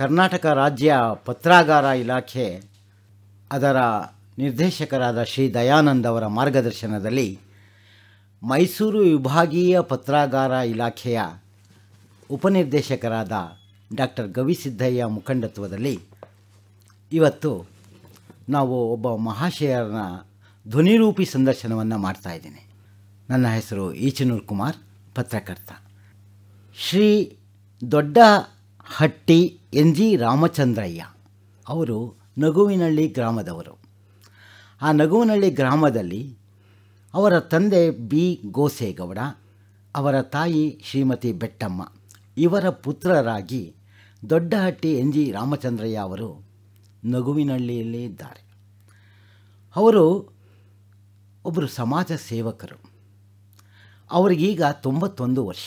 ಕರ್ನಾಟಕ ರಾಜ್ಯ ಪತ್ರಾಗಾರ ಇಲಾಖೆ ಅದರ ನಿರ್ದೇಶಕರಾದ ಶ್ರೀ ದಯಾನಂದ್ ಅವರ ಮಾರ್ಗದರ್ಶನದಲ್ಲಿ ಮೈಸೂರು ವಿಭಾಗೀಯ ಪತ್ರಾಗಾರ ಇಲಾಖೆಯ ಉಪನಿರ್ದೇಶಕರಾದ ಡಾಕ್ಟರ್ ಗವಿಸಿದ್ದಯ್ಯ ಮುಖಂಡತ್ವದಲ್ಲಿ ಇವತ್ತು ನಾವು ಒಬ್ಬ ಮಹಾಶಯರನ್ನ ಧ್ವನಿರೂಪಿ ಸಂದರ್ಶನವನ್ನು ಮಾಡ್ತಾ ಇದ್ದೀನಿ ನನ್ನ ಹೆಸರು ಈಚನೂರು ಕುಮಾರ್ ಪತ್ರಕರ್ತ ಶ್ರೀ ದೊಡ್ಡ ಹಟ್ಟಿ ಎನ್ ಜಿ ರಾಮಚಂದ್ರಯ್ಯ ಅವರು ನಗುವಿನಹಳ್ಳಿ ಗ್ರಾಮದವರು ಆ ನಗುವಿನಹಳ್ಳಿ ಗ್ರಾಮದಲ್ಲಿ ಅವರ ತಂದೆ ಬಿ ಗೋಸೇಗೌಡ ಅವರ ತಾಯಿ ಶ್ರೀಮತಿ ಬೆಟ್ಟಮ್ಮ ಇವರ ಪುತ್ರರಾಗಿ ದೊಡ್ಡಹಟ್ಟಿ ಎನ್ ಜಿ ರಾಮಚಂದ್ರಯ್ಯ ಅವರು ನಗುವಿನಹಳ್ಳಿಯಲ್ಲೇ ಇದ್ದಾರೆ ಅವರು ಒಬ್ಬರು ಸಮಾಜ ಸೇವಕರು ಅವರಿಗೀಗ ತೊಂಬತ್ತೊಂದು ವರ್ಷ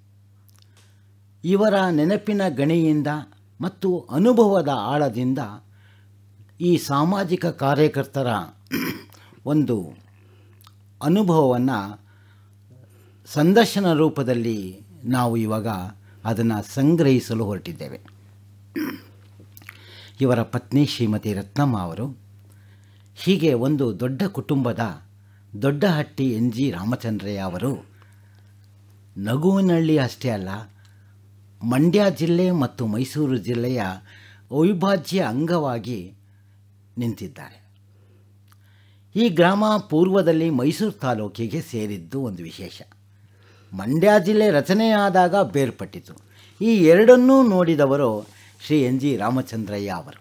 ಇವರ ನೆನಪಿನ ಗಣಿಯಿಂದ ಮತ್ತು ಅನುಭವದ ಆಳದಿಂದ ಈ ಸಾಮಾಜಿಕ ಕಾರ್ಯಕರ್ತರ ಒಂದು ಅನುಭವವನ್ನು ಸಂದರ್ಶನ ರೂಪದಲ್ಲಿ ನಾವು ಇವಾಗ ಅದನ್ನು ಸಂಗ್ರಹಿಸಲು ಹೊರಟಿದ್ದೇವೆ ಇವರ ಪತ್ನಿ ಶ್ರೀಮತಿ ರತ್ನಮ್ಮ ಅವರು ಹೀಗೆ ಒಂದು ದೊಡ್ಡ ಕುಟುಂಬದ ದೊಡ್ಡಹಟ್ಟಿ ಎನ್ ಜಿ ರಾಮಚಂದ್ರಯ್ಯ ಅವರು ನಗುವಿನಹಳ್ಳಿ ಅಷ್ಟೇ ಅಲ್ಲ ಮಂಡ್ಯ ಜಿಲ್ಲೆ ಮತ್ತು ಮೈಸೂರು ಜಿಲ್ಲೆಯ ಅವಿಭಾಜ್ಯ ಅಂಗವಾಗಿ ನಿಂತಿದ್ದಾರೆ ಈ ಗ್ರಾಮ ಪೂರ್ವದಲ್ಲಿ ಮೈಸೂರು ತಾಲೂಕಿಗೆ ಸೇರಿದ್ದು ಒಂದು ವಿಶೇಷ ಮಂಡ್ಯ ಜಿಲ್ಲೆ ರಚನೆಯಾದಾಗ ಬೇರ್ಪಟ್ಟಿತು ಈ ಎರಡನ್ನೂ ನೋಡಿದವರು ಶ್ರೀ ಎನ್ ಜಿ ರಾಮಚಂದ್ರಯ್ಯ ಅವರು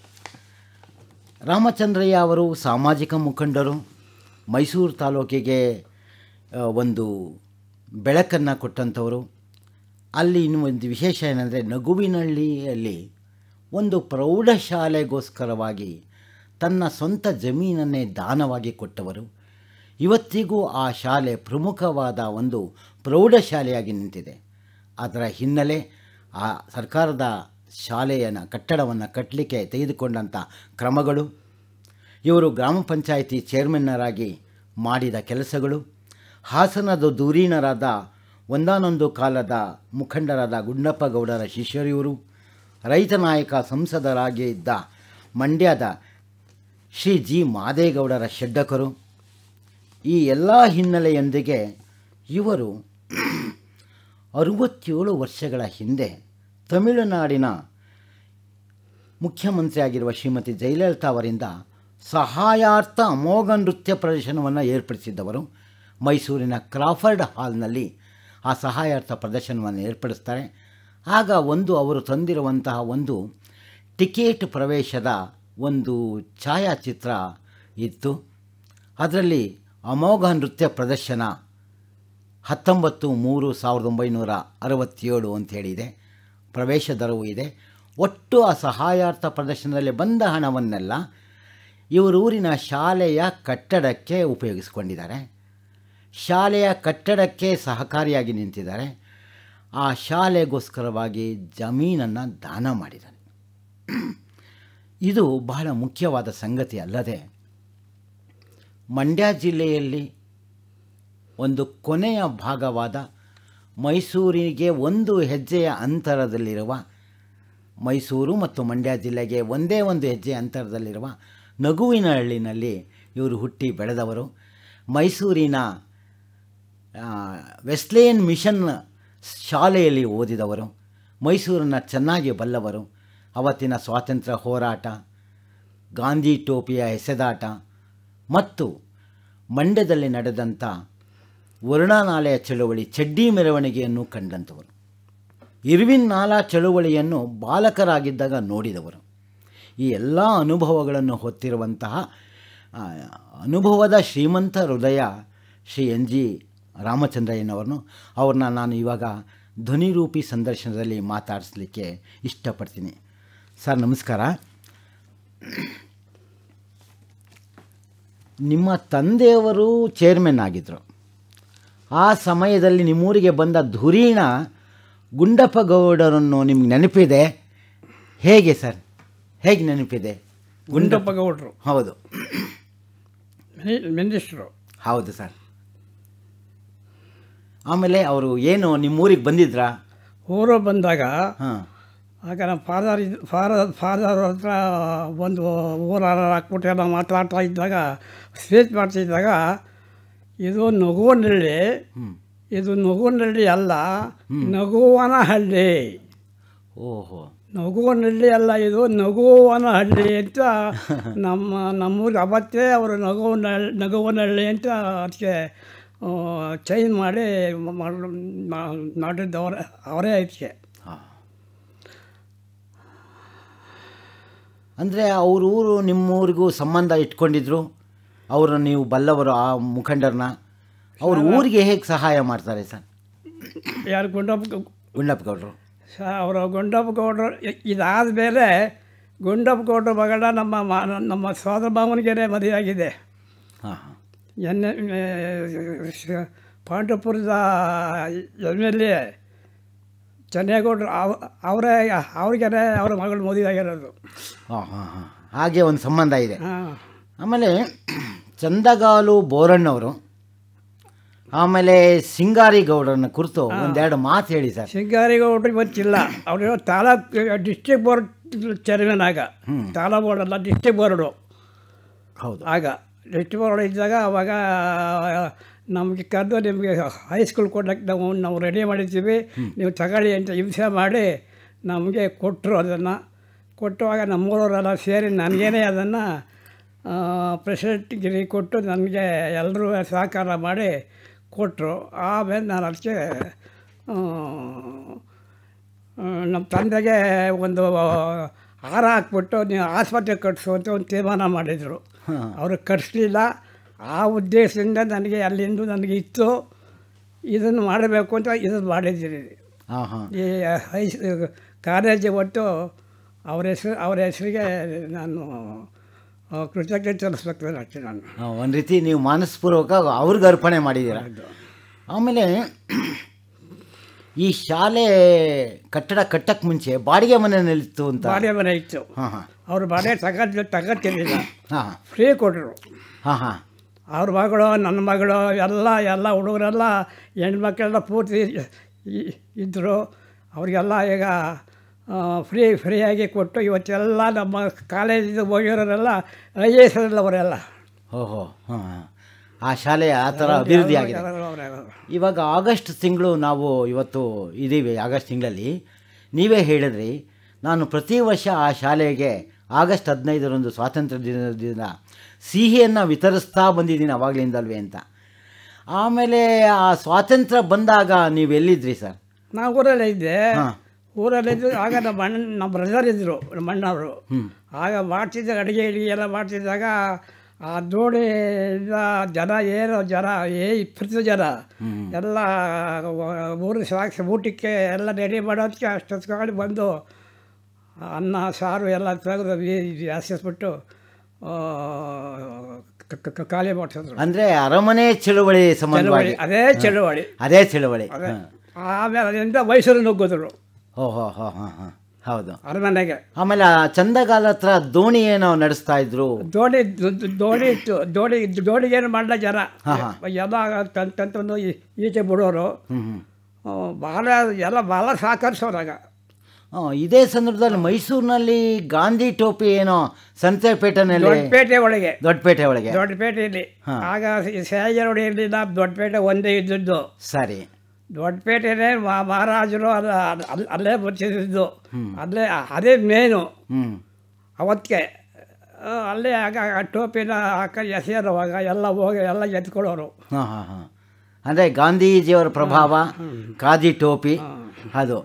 ರಾಮಚಂದ್ರಯ್ಯ ಅವರು ಸಾಮಾಜಿಕ ಮುಖಂಡರು ಮೈಸೂರು ತಾಲೂಕಿಗೆ ಆ, ಒಂದು ಬೆಳಕನ್ನು ಕೊಟ್ಟಂಥವರು ಅಲ್ಲಿ ಇನ್ನು ಒಂದು ವಿಶೇಷ ಏನಂದರೆ ನಗುವಿನಹಳ್ಳಿಯಲ್ಲಿ ಒಂದು ಪ್ರೌಢಶಾಲೆಗೋಸ್ಕರವಾಗಿ ತನ್ನ ಸ್ವಂತ ಜಮೀನನ್ನೇ ದಾನವಾಗಿ ಕೊಟ್ಟವರು ಇವತ್ತಿಗೂ ಆ ಶಾಲೆ ಪ್ರಮುಖವಾದ ಒಂದು ಪ್ರೌಢಶಾಲೆಯಾಗಿ ನಿಂತಿದೆ ಅದರ ಹಿನ್ನೆಲೆ ಆ ಸರ್ಕಾರದ ಶಾಲೆಯನ್ನು ಕಟ್ಟಡವನ್ನು ಕಟ್ಟಲಿಕ್ಕೆ ತೆಗೆದುಕೊಂಡಂಥ ಕ್ರಮಗಳು ಇವರು ಗ್ರಾಮ ಪಂಚಾಯಿತಿ ಚೇರ್ಮನ್ನರಾಗಿ ಮಾಡಿದ ಕೆಲಸಗಳು ಹಾಸನದ ಧುರೀಣರಾದ ಒಂದಾನೊಂದು ಕಾಲದ ಮುಖಂಡರಾದ ಗುಂಡಪ್ಪ ಗೌಡರ ಶಿಷ್ಯರಿವರು ರೈತ ನಾಯಕ ಸಂಸದರಾಗಿ ಇದ್ದ ಮಂಡ್ಯದ ಶ್ರೀ ಜಿ ಮಾದೇಗೌಡರ ಶೆಡ್ಡಕರು ಈ ಎಲ್ಲ ಹಿನ್ನೆಲೆಯೊಂದಿಗೆ ಇವರು ಅರುವತ್ತೇಳು ವರ್ಷಗಳ ಹಿಂದೆ ತಮಿಳುನಾಡಿನ ಮುಖ್ಯಮಂತ್ರಿಯಾಗಿರುವ ಶ್ರೀಮತಿ ಜಯಲಲಿತಾ ಅವರಿಂದ ಸಹಾಯಾರ್ಥ ಅಮೋಘ ನೃತ್ಯ ಪ್ರದರ್ಶನವನ್ನು ಏರ್ಪಡಿಸಿದ್ದವರು ಮೈಸೂರಿನ ಕ್ರಾಫರ್ಡ್ ಹಾಲ್ನಲ್ಲಿ ಆ ಸಹಾಯಾರ್ಥ ಪ್ರದರ್ಶನವನ್ನು ಏರ್ಪಡಿಸ್ತಾರೆ ಆಗ ಒಂದು ಅವರು ತಂದಿರುವಂತಹ ಒಂದು ಟಿಕೆಟ್ ಪ್ರವೇಶದ ಒಂದು ಛಾಯಾಚಿತ್ರ ಇತ್ತು ಅದರಲ್ಲಿ ಅಮೋಘ ನೃತ್ಯ ಪ್ರದರ್ಶನ ಹತ್ತೊಂಬತ್ತು ಮೂರು ಸಾವಿರದ ಒಂಬೈನೂರ ಅರವತ್ತೇಳು ಅಂಥೇಳಿದೆ ಪ್ರವೇಶ ದರವೂ ಇದೆ ಒಟ್ಟು ಆ ಸಹಾಯಾರ್ಥ ಪ್ರದರ್ಶನದಲ್ಲಿ ಬಂದ ಹಣವನ್ನೆಲ್ಲ ಇವರೂರಿನ ಶಾಲೆಯ ಕಟ್ಟಡಕ್ಕೆ ಉಪಯೋಗಿಸ್ಕೊಂಡಿದ್ದಾರೆ ಶಾಲೆಯ ಕಟ್ಟಡಕ್ಕೆ ಸಹಕಾರಿಯಾಗಿ ನಿಂತಿದ್ದಾರೆ ಆ ಶಾಲೆಗೋಸ್ಕರವಾಗಿ ಜಮೀನನ್ನು ದಾನ ಮಾಡಿದ್ದಾರೆ ಇದು ಬಹಳ ಮುಖ್ಯವಾದ ಸಂಗತಿ ಅಲ್ಲದೆ ಮಂಡ್ಯ ಜಿಲ್ಲೆಯಲ್ಲಿ ಒಂದು ಕೊನೆಯ ಭಾಗವಾದ ಮೈಸೂರಿಗೆ ಒಂದು ಹೆಜ್ಜೆಯ ಅಂತರದಲ್ಲಿರುವ ಮೈಸೂರು ಮತ್ತು ಮಂಡ್ಯ ಜಿಲ್ಲೆಗೆ ಒಂದೇ ಒಂದು ಹೆಜ್ಜೆ ಅಂತರದಲ್ಲಿರುವ ನಗುವಿನ ಹಳ್ಳಿನಲ್ಲಿ ಇವರು ಹುಟ್ಟಿ ಬೆಳೆದವರು ಮೈಸೂರಿನ ಆ, ವೆಸ್ಲೇನ್ ಮಿಷನ್ ಶಾಲೆಯಲ್ಲಿ ಓದಿದವರು ಮೈಸೂರನ್ನು ಚೆನ್ನಾಗಿ ಬಲ್ಲವರು ಅವತ್ತಿನ ಸ್ವಾತಂತ್ರ್ಯ ಹೋರಾಟ ಗಾಂಧಿ ಟೋಪಿಯ ಎಸೆದಾಟ ಮತ್ತು ಮಂಡ್ಯದಲ್ಲಿ ನಡೆದಂಥ ವರ್ಣನಾಲೆಯ ಚಳುವಳಿ ಚಡ್ಡಿ ಮೆರವಣಿಗೆಯನ್ನು ಕಂಡಂಥವರು ಇರ್ವಿನ್ ನಾಲಾ ಚಳುವಳಿಯನ್ನು ಬಾಲಕರಾಗಿದ್ದಾಗ ನೋಡಿದವರು ಈ ಎಲ್ಲ ಅನುಭವಗಳನ್ನು ಹೊತ್ತಿರುವಂತಹ ಆ, ಅನುಭವದ ಶ್ರೀಮಂತ ಹೃದಯ ಶ್ರೀ ಎನ್ ಜಿ ರಾಮಚಂದ್ರಯ್ಯನವರನ್ನು ಅವ್ರನ್ನ ನಾನು ಇವಾಗ ಧ್ವನಿರೂಪಿ ಸಂದರ್ಶನದಲ್ಲಿ ಮಾತಾಡಿಸ್ಲಿಕ್ಕೆ ಇಷ್ಟಪಡ್ತೀನಿ ಸರ್ ನಮಸ್ಕಾರ ನಿಮ್ಮ ತಂದೆಯವರು ಚೇರ್ಮನ್ ಆಗಿದ್ದರು ಆ ಸಮಯದಲ್ಲಿ ನಿಮ್ಮೂರಿಗೆ ಬಂದ ಧುರೀಣ ಗುಂಡಪ್ಪ ಗೌಡರನ್ನು ನಿಮ್ಗೆ ನೆನಪಿದೆ ಹೇಗೆ ಸರ್ ಹೇಗೆ ನೆನಪಿದೆ ಗುಂಡಪ್ಪ ಗೌಡ್ರು ಹೌದು ಮಿನಿ ಮಿನಿಸ್ಟ್ರು ಹೌದು ಸರ್ ಆಮೇಲೆ ಅವರು ಏನು ನಿಮ್ಮೂರಿಗೆ ಬಂದಿದ್ರಾ ಊರು ಬಂದಾಗ ಹಾಂ ಆಗ ನಮ್ಮ ಫಾದರ್ ಇದ್ ಫಾದರ್ ಫಾದರ್ ಹತ್ರ ಒಂದು ಊರಾರ ಹಾಕ್ಬಿಟ್ಟು ಎಲ್ಲ ಮಾತಾಡ್ತಾ ಇದ್ದಾಗ ಸ್ಪೀಚ್ ಮಾಡ್ತಿದ್ದಾಗ ಇದು ನಗುವನಹಳ್ಳಿ ಹ್ಞೂ ಇದು ನಗುವನಹಳ್ಳಿ ಅಲ್ಲ ನಗುವನಹಳ್ಳಿ ಓಹೋ ನಗುವನಹಳ್ಳಿ ಅಲ್ಲ ಇದು ನಗುವನಹಳ್ಳಿ ಅಂತ ನಮ್ಮ ನಮ್ಮೂರಿಗೆ ಅವತ್ತೇ ಅವರು ನಗುವನಹಳ್ಳಿ ನಗುವನಹಳ್ಳಿ ಅಂತ ಅದಕ್ಕೆ ಚೇಂಜ್ ಮಾಡಿ ಮಾಡಿದ್ದು ಅವರೇ ಅವರೇ ಅದಕ್ಕೆ ಹಾಂ ಅಂದರೆ ಅವ್ರ ಊರು ನಿಮ್ಮೂರಿಗೂ ಸಂಬಂಧ ಇಟ್ಕೊಂಡಿದ್ರು ಅವರ ನೀವು ಬಲ್ಲವರು ಆ ಮುಖಂಡರನ್ನ ಅವ್ರ ಊರಿಗೆ ಹೇಗೆ ಸಹಾಯ ಮಾಡ್ತಾರೆ ಸರ್ ಯಾರು ಗುಂಡಪ್ಪ ಗುಂಡಪ್ಪ ಗೌಡರು ಸ ಅವರು ಗುಂಡಪ್ಪ ಗೌಡರು ಇದಾದ ಮೇಲೆ ಗುಂಡಪ್ಪ ಗೌಡ್ರ ಮಗಳ ನಮ್ಮ ಮ- ನಮ್ಮ ಸೋದರ ಮಾವನಿಗೆ ಮದುವೆಯಾಗಿದೆ ಹಾಂ ಹಾಂ ಎನ್ ಶ- ಪಾಂಡವಪುರದ ಎಮ್ ಎಲ್ ಎ ಚೆನ್ನೇಗೌಡರು ಅವ ಅವರೇ ಅವ್ರಿಗೆ ಅವ್ರ ಮಗಳು ಮದುವೆ ಆಗಿರೋದು ಹಾಂ ಹಾಂ ಹಾಂ ಹಾಗೆ ಒಂದು ಸಂಬಂಧ ಇದೆ ಹಾಂ ಆಮೇಲೆ ಚಂದಗಾಲು ಬೋರಣ್ಣವರು ಆಮೇಲೆ ಸಿಂಗಾರಿ ಗೌಡರನ್ನ ಕುರಿತು ಒಂದೆರಡು ಮಾತು ಹೇಳಿ ಸರ್ ಸಿಂಗಾರಿಗೌಡ್ರಿಗೆ ಗೊತ್ತಿಲ್ಲ ಅವರು ತಾಲೂಕ್ ಡಿಸ್ಟ್ರಿಕ್ಟ್ ಬೋರ್ಡ್ ಚೇರ್ಮನ್ ಆಗ ತಾಲೂಕ್ ಬೋರ್ಡ್ ಅಲ್ಲ ಡಿಸ್ಟ್ರಿಕ್ಟ್ ಬೋರ್ಡು ಹೌದು ಆಗ ಡಿಸ್ಟ್ರಿಕ್ಟ್ ಬೋರ್ಡ್ ಇದ್ದಾಗ ಅವಾಗ ನಮಗೆ ಕರೆದು ನಿಮಗೆ ಹೈಸ್ಕೂಲ್ ಕೊಡ್ಲಿಕ್ಕೆ ನಾವು ನಾವು ರೆಡಿ ಮಾಡಿದ್ದೀವಿ ನೀವು ತಗೊಳ್ಳಿ ಅಂತ ಹಿಂಸೆ ಮಾಡಿ ನಮಗೆ ಕೊಟ್ಟರು ಅದನ್ನು ಕೊಟ್ಟುವಾಗ ನಮ್ಮೂರವರೆಲ್ಲ ಸೇರಿ ನನಗೇನೆ ಅದನ್ನು ಪ್ರೆಸಿಡೆಂಟ್ಗಿರಿ ಕೊಟ್ಟು ನನಗೆ ಎಲ್ಲರೂ ಸಹಕಾರ ಮಾಡಿ ಕೊಟ್ಟರು ಆಮೇಲೆ ನಾನು ಅದಕ್ಕೆ ನಮ್ಮ ತಂದೆಗೆ ಒಂದು ಹಾರ ಹಾಕ್ಬಿಟ್ಟು ನೀವು ಆಸ್ಪತ್ರೆ ಕಟ್ಟಿಸು ಅಂತ ಒಂದು ತೀರ್ಮಾನ ಮಾಡಿದರು ಹಾಂ ಅವರು ಕಟ್ಟಿಸ್ಲಿಲ್ಲ ಆ ಉದ್ದೇಶದಿಂದ ನನಗೆ ಅಲ್ಲಿಂದ ನನಗೆ ಇತ್ತು ಇದನ್ನು ಮಾಡಬೇಕು ಅಂತ ಇದನ್ನು ಮಾಡಿದ್ದೀನಿ ಹಾಂ ಹಾಂ ಈ ಹೈ ಕಾಲೇಜ್ ಒಟ್ಟು ಅವ್ರ ಹೆಸರು ಅವ್ರ ಹೆಸರಿಗೆ ನಾನು ಆ, ಕೃತಜ್ಞತೆ ಸಲ್ಲಿಸ್ಬೇಕು ಅಷ್ಟೇ ನಾನು ಒಂದು ರೀತಿ ನೀವು ಮಾನಸಪೂರ್ವಕ ಅವ್ರಿಗೆ ಅರ್ಪಣೆ ಮಾಡಿದ್ದೀರ ಆಮೇಲೆ ಈ ಶಾಲೆ ಕಟ್ಟಡ ಕಟ್ಟಕ್ಕೆ ಮುಂಚೆ ಬಾಡಿಗೆ ಮನೆಯಲ್ಲಿತ್ತು ಅಂತ ಬಾಡಿಗೆ ಮನೆ ಇತ್ತು ಹಾಂ ಹಾಂ ಅವ್ರ ಬಾಡಿಗೆ ತಗೊಂಡು ತಗೋತಿರ್ಲಿಲ್ಲ ಹಾಂ ಫ್ರೀ ಕೊಟ್ಟರು ಹಾಂ ಹಾಂ ಅವ್ರ ಮಗಳು ನನ್ನ ಮಗಳು ಎಲ್ಲ ಎಲ್ಲ ಹುಡುಗರೆಲ್ಲ ಹೆಣ್ಮಕ್ಳೆಲ್ಲ ಪೂರ್ತಿ ಇ- ಇದ್ದರು ಅವರಿಗೆಲ್ಲ ಈಗ ಫ್ರೀ ಫ್ರೀಯಾಗಿ ಕೊಟ್ಟು ಇವತ್ತೆಲ್ಲ ನಮ್ಮ ಕಾಲೇಜಿಂದ ಹೋಗಿರೋರೆಲ್ಲ ಐ ಎ ಎಸ್ ಅವರೆಲ್ಲ ಓಹೋ ಹಾಂ ಹಾಂ ಆ ಶಾಲೆ ಆ ಥರ ಅಭಿವೃದ್ಧಿ ಆಗಿದೆ ಇವಾಗ ಆಗಸ್ಟ್ ತಿಂಗಳು ನಾವು ಇವತ್ತು ಇದ್ದೀವಿ ಆಗಸ್ಟ್ ತಿಂಗಳಲ್ಲಿ ನೀವೇ ಹೇಳಿದ್ರಿ ನಾನು ಪ್ರತಿ ವರ್ಷ ಆ ಶಾಲೆಗೆ ಆಗಸ್ಟ್ ಹದಿನೈದರಂದು ಸ್ವಾತಂತ್ರ್ಯ ದಿನದ ದಿನ ಸಿಹಿಯನ್ನು ವಿತರಿಸ್ತಾ ಬಂದಿದ್ದೀನಿ ಅವಾಗಲಿಂದಲ್ವೇ ಅಂತ ಆಮೇಲೆ ಆ ಸ್ವಾತಂತ್ರ್ಯ ಬಂದಾಗ ನೀವು ಎಲ್ಲಿದ್ರಿ ಸರ್ ನಾವು ಊರಲ್ಲೇ ಇದ್ದೆ ಹಾಂ ಊರಲ್ಲಿದ್ದು ಆಗ ನಮ್ಮ ಅಣ್ಣ ನಮ್ಮ ಬ್ರದರ್ ಇದ್ದರು ನಮ್ಮ ಅಣ್ಣವರು ಹ್ಞೂ ಆಗ ಮಾಡ್ತಿದ್ದಾಗ ಅಡುಗೆ ಅಡುಗೆ ಎಲ್ಲ ಮಾಡ್ತಿದ್ದಾಗ ಆ ದೋಣಿಯಿಂದ ಜನ ಏನು ಜನ ಏ ಇಪ್ಪತ್ತು ಜನ ಎಲ್ಲ ಊರು ಸಾಕ್ಷಿ ಊಟಕ್ಕೆ ಎಲ್ಲ ರೆಡಿ ಮಾಡೋದಕ್ಕೆ ಅಷ್ಟೊತ್ಕೊಂಡು ಬಂದು ಅನ್ನ ಸಾರು ಎಲ್ಲ ತೆಗೆದು ಹಾಸಿಸ್ಬಿಟ್ಟು ಖಾಲಿ ಮಾಡಿಸಿದ್ರು ಅಂದರೆ ಅರಮನೆ ಚಳುವಳಿ ಸಂಬಂಧವಾಗಿ ಚಳುವಳಿ ಅದೇ ಚಳುವಳಿ ಅದೇ ಚಳುವಳಿ ಅದೇ ಹಾಂ ಆಮೇಲೆ ಅದರಿಂದ ಮೈಸೂರು ನುಗ್ಗಿದ್ರು ಓ ಹೋ ಹೋ ಹಾಂ ಹಾಂ ಹೌದು ಅರಮನೆಗೆ ಆಮೇಲೆ ಆ ಚಂದಗಾಲ ಹತ್ರ ದೋಣಿ ಏನೋ ನಡೆಸ್ತಾ ಇದ್ರು ದೋಣಿ ದ- ದೋಣಿ ಇತ್ತು ದೋಣಿ ದೋಣಿಗೇನು ಮಾಡಲ ಜನ ಹಾ, ಹಾ. ಎಲ್ಲ ತಂದು ತಂದು ಈ- ಈಚೆ ಬಿಡೋರು ಹ್ಞೂ ಹ್ಞೂ ಆ, ಭಾಳ ಎಲ್ಲ ಭಾಳ ಸಹಕರಿಸೋರಾಗ ಆ, ಇದೇ ಸಂದರ್ಭದಲ್ಲಿ ಮೈಸೂರಿನಲ್ಲಿ ಗಾಂಧಿ ಟೋಪಿ ಏನೋ ಸಂತೆಪೇಟೆನಲ್ಲಿ ದೊಡ್ಡಪೇಟೆ ಒಳಗೆ ದೊಡ್ಡಪೇಟೆ ಒಳಗೆ ದೊಡ್ಡಪೇಟೆಯಲ್ಲಿ ಹಾ. ಆಗ ಸಹಜ ಇರಲಿಲ್ಲ ದೊಡ್ಡಪೇಟೆ ಒಂದೇ ಇದ್ದದ್ದು ಸರಿ ದೊಡ್ಡಪೇಟೆನೇ ಮಾ ಮಹಾರಾಜರು ಅಲ್ಲ ಅಲ್- ಅಲ್ಲೇ ಬರ್ತಿದ್ದು ಅಲ್ಲೇ ಅದೇ ಮೇನು ಹ್ಞೂ ಅವತ್ತಿಗೆ ಆ, ಅಲ್ಲೇ ಆಗ ಆ ಟೋಪಿನ ಹಾಕ ಎಸೆಯೋರುವಾಗ ಎಲ್ಲ ಹೋಗಿ ಎಲ್ಲ ಎತ್ಕೊಳ್ಳೋರು ಹಾಂ ಹಾಂ ಹಾಂ ಅಂದರೆ ಗಾಂಧೀಜಿಯವರ ಪ್ರಭಾವ ಖಾದಿ ಟೋಪಿ ಅದು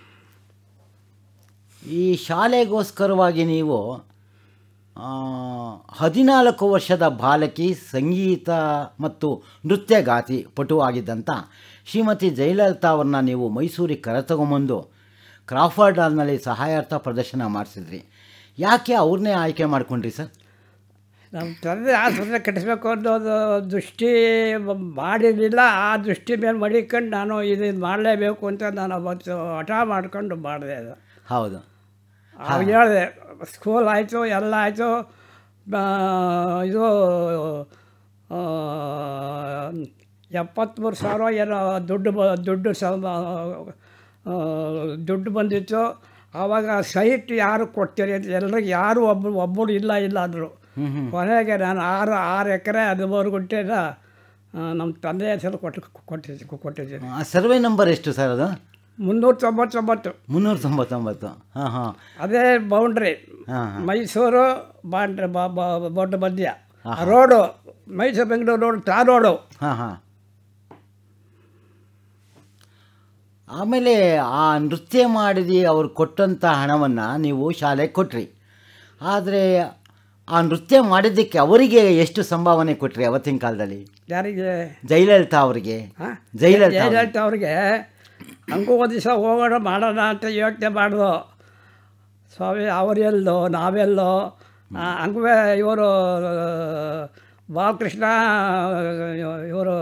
ಈ ಶಾಲೆಗೋಸ್ಕರವಾಗಿ ನೀವು ಆ, ಹದಿನಾಲ್ಕು ವರ್ಷದ ಬಾಲಕಿ ಸಂಗೀತ ಮತ್ತು ನೃತ್ಯಗಾತಿ ಪಟು ಆಗಿದ್ದಂಥ ಶ್ರೀಮತಿ ಜಯಲಲಿತಾ ಅವ್ರನ್ನ ನೀವು ಮೈಸೂರಿಗೆ ಕರೆತಗೊಂಬಂದು ಕ್ರಾಫರ್ಡ್ ಹಾಲ್ನಲ್ಲಿ ಸಹಾಯಾರ್ಥ ಪ್ರದರ್ಶನ ಮಾಡಿಸಿದ್ರಿ ಯಾಕೆ ಅವ್ರನ್ನೇ ಆಯ್ಕೆ ಮಾಡ್ಕೊಂಡ್ರಿ ಸರ್ ನಮ್ಮ ತಂದೆ ಆಸ್ಪತ್ರೆ ಕಟ್ಟಿಸ್ಬೇಕು ಅನ್ನೋದು ದೃಷ್ಟಿ ಮ- ಮಾಡಿರಲಿಲ್ಲ ಆ ದೃಷ್ಟಿ ಮೇಲೆ ಮಡಿಕೊಂಡು ನಾನು ಇದು ಮಾಡಲೇಬೇಕು ಅಂತ ನಾನು ಅವತ್ತು ಹಠ ಮಾಡ್ಕೊಂಡು ಮಾಡಿದೆ ಅದು ಹೌದು ಅವಾಗ ಹೇಳಿದೆ ಸ್ಕೂಲ್ ಆಯಿತು ಎಲ್ಲ ಆಯಿತು ಇದು ಆ, ಎಪ್ಪತ್ತ್ಮೂರು ಸಾವಿರ ಏನೋ ದುಡ್ಡು ಬ ದುಡ್ಡು ಸ ಆ, ದುಡ್ಡು ಬಂದಿತ್ತು ಆವಾಗ ಸೈಟ್ ಯಾರು ಕೊಡ್ತೀರಿ ಅಂತ ಎಲ್ರಿಗೆ ಯಾರು ಒಬ್ಬರು ಒಬ್ಬರು ಇಲ್ಲ ಇಲ್ಲ ಅಂದರು ಹ್ಞೂ ಹ್ಞೂ ಕೊನೆಗೆ ನಾನು ಆರು ಆರು ಎಕರೆ ಹದಿಮೂರು ಗುಂಟೆನ ನಮ್ಮ ತಂದೆ ಹೆಸರು ಕೊಟ್ಟು ಕೊಟ್ಟಿದ್ದೆ ಕೊಟ್ಟಿದ್ದೀನಿ ಸರ್ವೆ ನಂಬರ್ ಎಷ್ಟು ಸರ್ ಅದು ಮುನ್ನೂರ ತೊಂಬತ್ತೊಂಬತ್ತು ಮುನ್ನೂರ ತೊಂಬತ್ತೊಂಬತ್ತು ಹಾಂ ಹಾಂ ಅದೇ ಬೌಂಡ್ರಿ ಹಾಂ ಹಾಂ ಮೈಸೂರು ಬಾಂಡ್ರೆ ದೊಡ್ಡ ಮಧ್ಯ ರೋಡು ಮೈಸೂರು ಬೆಂಗಳೂರು ರೋಡ್ ತಾ ರೋಡು ಹಾಂ ಹಾಂ ಆಮೇಲೆ ಆ ನೃತ್ಯ ಮಾಡಿದ ಅವ್ರು ಕೊಟ್ಟಂಥ ಹಣವನ್ನು ನೀವು ಶಾಲೆಗೆ ಕೊಟ್ರಿ ಆದರೆ ಆ ನೃತ್ಯ ಮಾಡಿದ್ದಕ್ಕೆ ಅವರಿಗೆ ಎಷ್ಟು ಸಂಭಾವನೆ ಕೊಟ್ರಿ ಅವತ್ತಿನ ಕಾಲದಲ್ಲಿ ಯಾರಿಗೆ ಜಯಲಲಿತಾ ಅವರಿಗೆ ಹಾಂ ಜಯಲಲಿತಾ ಅವ್ರಿಗೆ. ಜಯಲಲಿತಾ ಅವ್ರಿಗೆ ಹಂಗೂ ಒಂದು ದಿವಸ ಹೋಗೋಣ ಮಾಡೋಣ ಅಂತ ಯೋಚನೆ ಮಾಡಿದ್ರು ಸ್ವಾಮಿ ಅವರೆಲ್ಲೋ ನಾವೆಲ್ಲೋ ಆ, ಹಂಗೂ ಇವರು ಬಾಲಕೃಷ್ಣ ಇವರು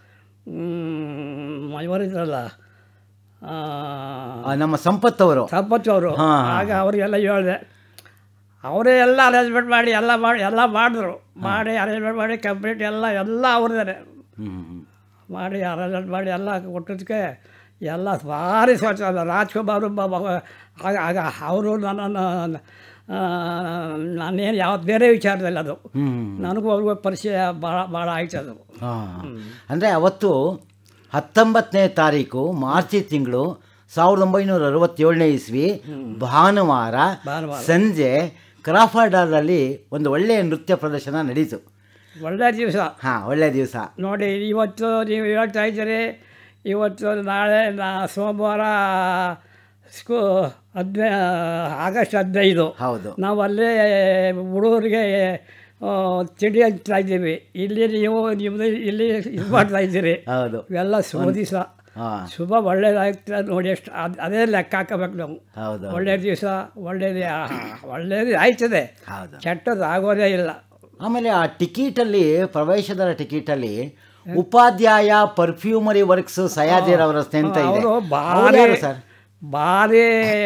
ಇವರಿದ್ರಲ್ಲ ಆ, ಆ, ನಮ್ಮ ಸಂಪತ್ತವರು ಸಂಪತ್ತು ಅವರು ಹಾ, ಹಾ. ಆಗ ಅವರಿಗೆಲ್ಲ ಹೇಳಿದೆ ಅವರೇ ಎಲ್ಲ ಅರೇಂಜ್ಮೆಂಟ್ ಮಾಡಿ ಎಲ್ಲ ಮಾಡಿ ಎಲ್ಲ ಮಾಡಿದ್ರು ಮಾಡಿ ಅರೇಂಜ್ಮೆಂಟ್ ಮಾಡಿ ಕಂಪ್ಲೀಟ್ ಎಲ್ಲ ಎಲ್ಲ ಅವ್ರದೇ ಹ್ಞೂ ಹ್ಞೂ ಮಾಡಿ ಅರೇಂಜ್ಮೆಂಟ್ ಮಾಡಿ ಎಲ್ಲ ಕೊಟ್ಟಿದ್ದಕ್ಕೆ ಎಲ್ಲ ಭಾರಿ ಸ್ವಚ್ಛ ರಾಜ್ಕುಮಾರ್ ಒಬ್ಬ ಮಗ- ಆಗ ಆಗ ಅವರು ನನ್ನನ್ನು ಆ, ನಾನೇನು ಯಾವತ್ತು ಬೇರೆ ವಿಚಾರದಲ್ಲಿ ಅದು ಹ್ಞೂ ನನಗೂ ಅವ್ರಿಗೂ ಪರಿಚಯ ಭಾಳ ಭಾಳ ಆಯ್ತು ಅದು ಹಾಂ ಅಂದರೆ ಅವತ್ತು ಹತ್ತೊಂಬತ್ತನೇ ತಾರೀಕು ಮಾರ್ಚಿ ತಿಂಗಳು ಸಾವಿರದ ಒಂಬೈನೂರ ಅರವತ್ತೇಳನೇ ಇಸ್ವಿ ಭಾನುವಾರ ಭಾನುವಾರ. ಸಂಜೆ ಕ್ರಾಫರ್ಡಾದಲ್ಲಿ ಒಂದು ಒಳ್ಳೆಯ ನೃತ್ಯ ಪ್ರದರ್ಶನ ನಡೀತು ಒಳ್ಳೆಯ ದಿವಸ ಹಾಂ ಒಳ್ಳೆಯ ದಿವಸ ನೋಡಿ ಇವತ್ತು ನೀವು ಹೇಳ್ತಾ ಇದ್ದೀರಿ ಇವತ್ತು ನಾಳೆ ನಾ ಸೋಮವಾರ ಸ್ಕೂ ಹದಿನೈ ಆಗಸ್ಟ್ ಹದಿನೈದು ಹೌದು ನಾವು ಅಲ್ಲೇ ಹುಡುಗರಿಗೆ ಆ, ತಿಂಡಿ ಹಂಚ್ತಾ ಇದ್ದೀವಿ ಇಲ್ಲಿ ನೀವು ನಿಮ್ಮದು ಇಲ್ಲಿ ಇದು ಮಾಡ್ತಾ ಇದ್ದೀರಿ ಹೌದು ಇವೆಲ್ಲ ಶುಭ ದಿವಸ ಹಾಂ ಶುಭ ಒಳ್ಳೇದಾಗ್ತದೆ ನೋಡಿ ಎಷ್ಟು ಅದು ಅದೇ ಲೆಕ್ಕ ಹಾಕಬೇಕು ನಾವು ಹೌದು ಒಳ್ಳೆಯ ದಿವಸ ಒಳ್ಳೇದು ಒಳ್ಳೇದು ಆಯ್ತದೆ ಹೌದು ಕೆಟ್ಟದ್ದು ಆಗೋದೇ ಇಲ್ಲ ಆಮೇಲೆ ಆ ಟಿಕೆಟಲ್ಲಿ ಪ್ರವೇಶದ ಟಿಕೆಟಲ್ಲಿ ಉಪಾಧ್ಯಾಯ ಪರ್ಫ್ಯೂಮರಿ ವರ್ಕ್ಸ್ ಸಯಾಜಿರ್ ಅವರ ಸ್ನೇಹಿತ ಇದೆ ಅವರು ಅವ್ರು ಭಾರಿ ಯಾರು ಸರ್ ಭಾರಿ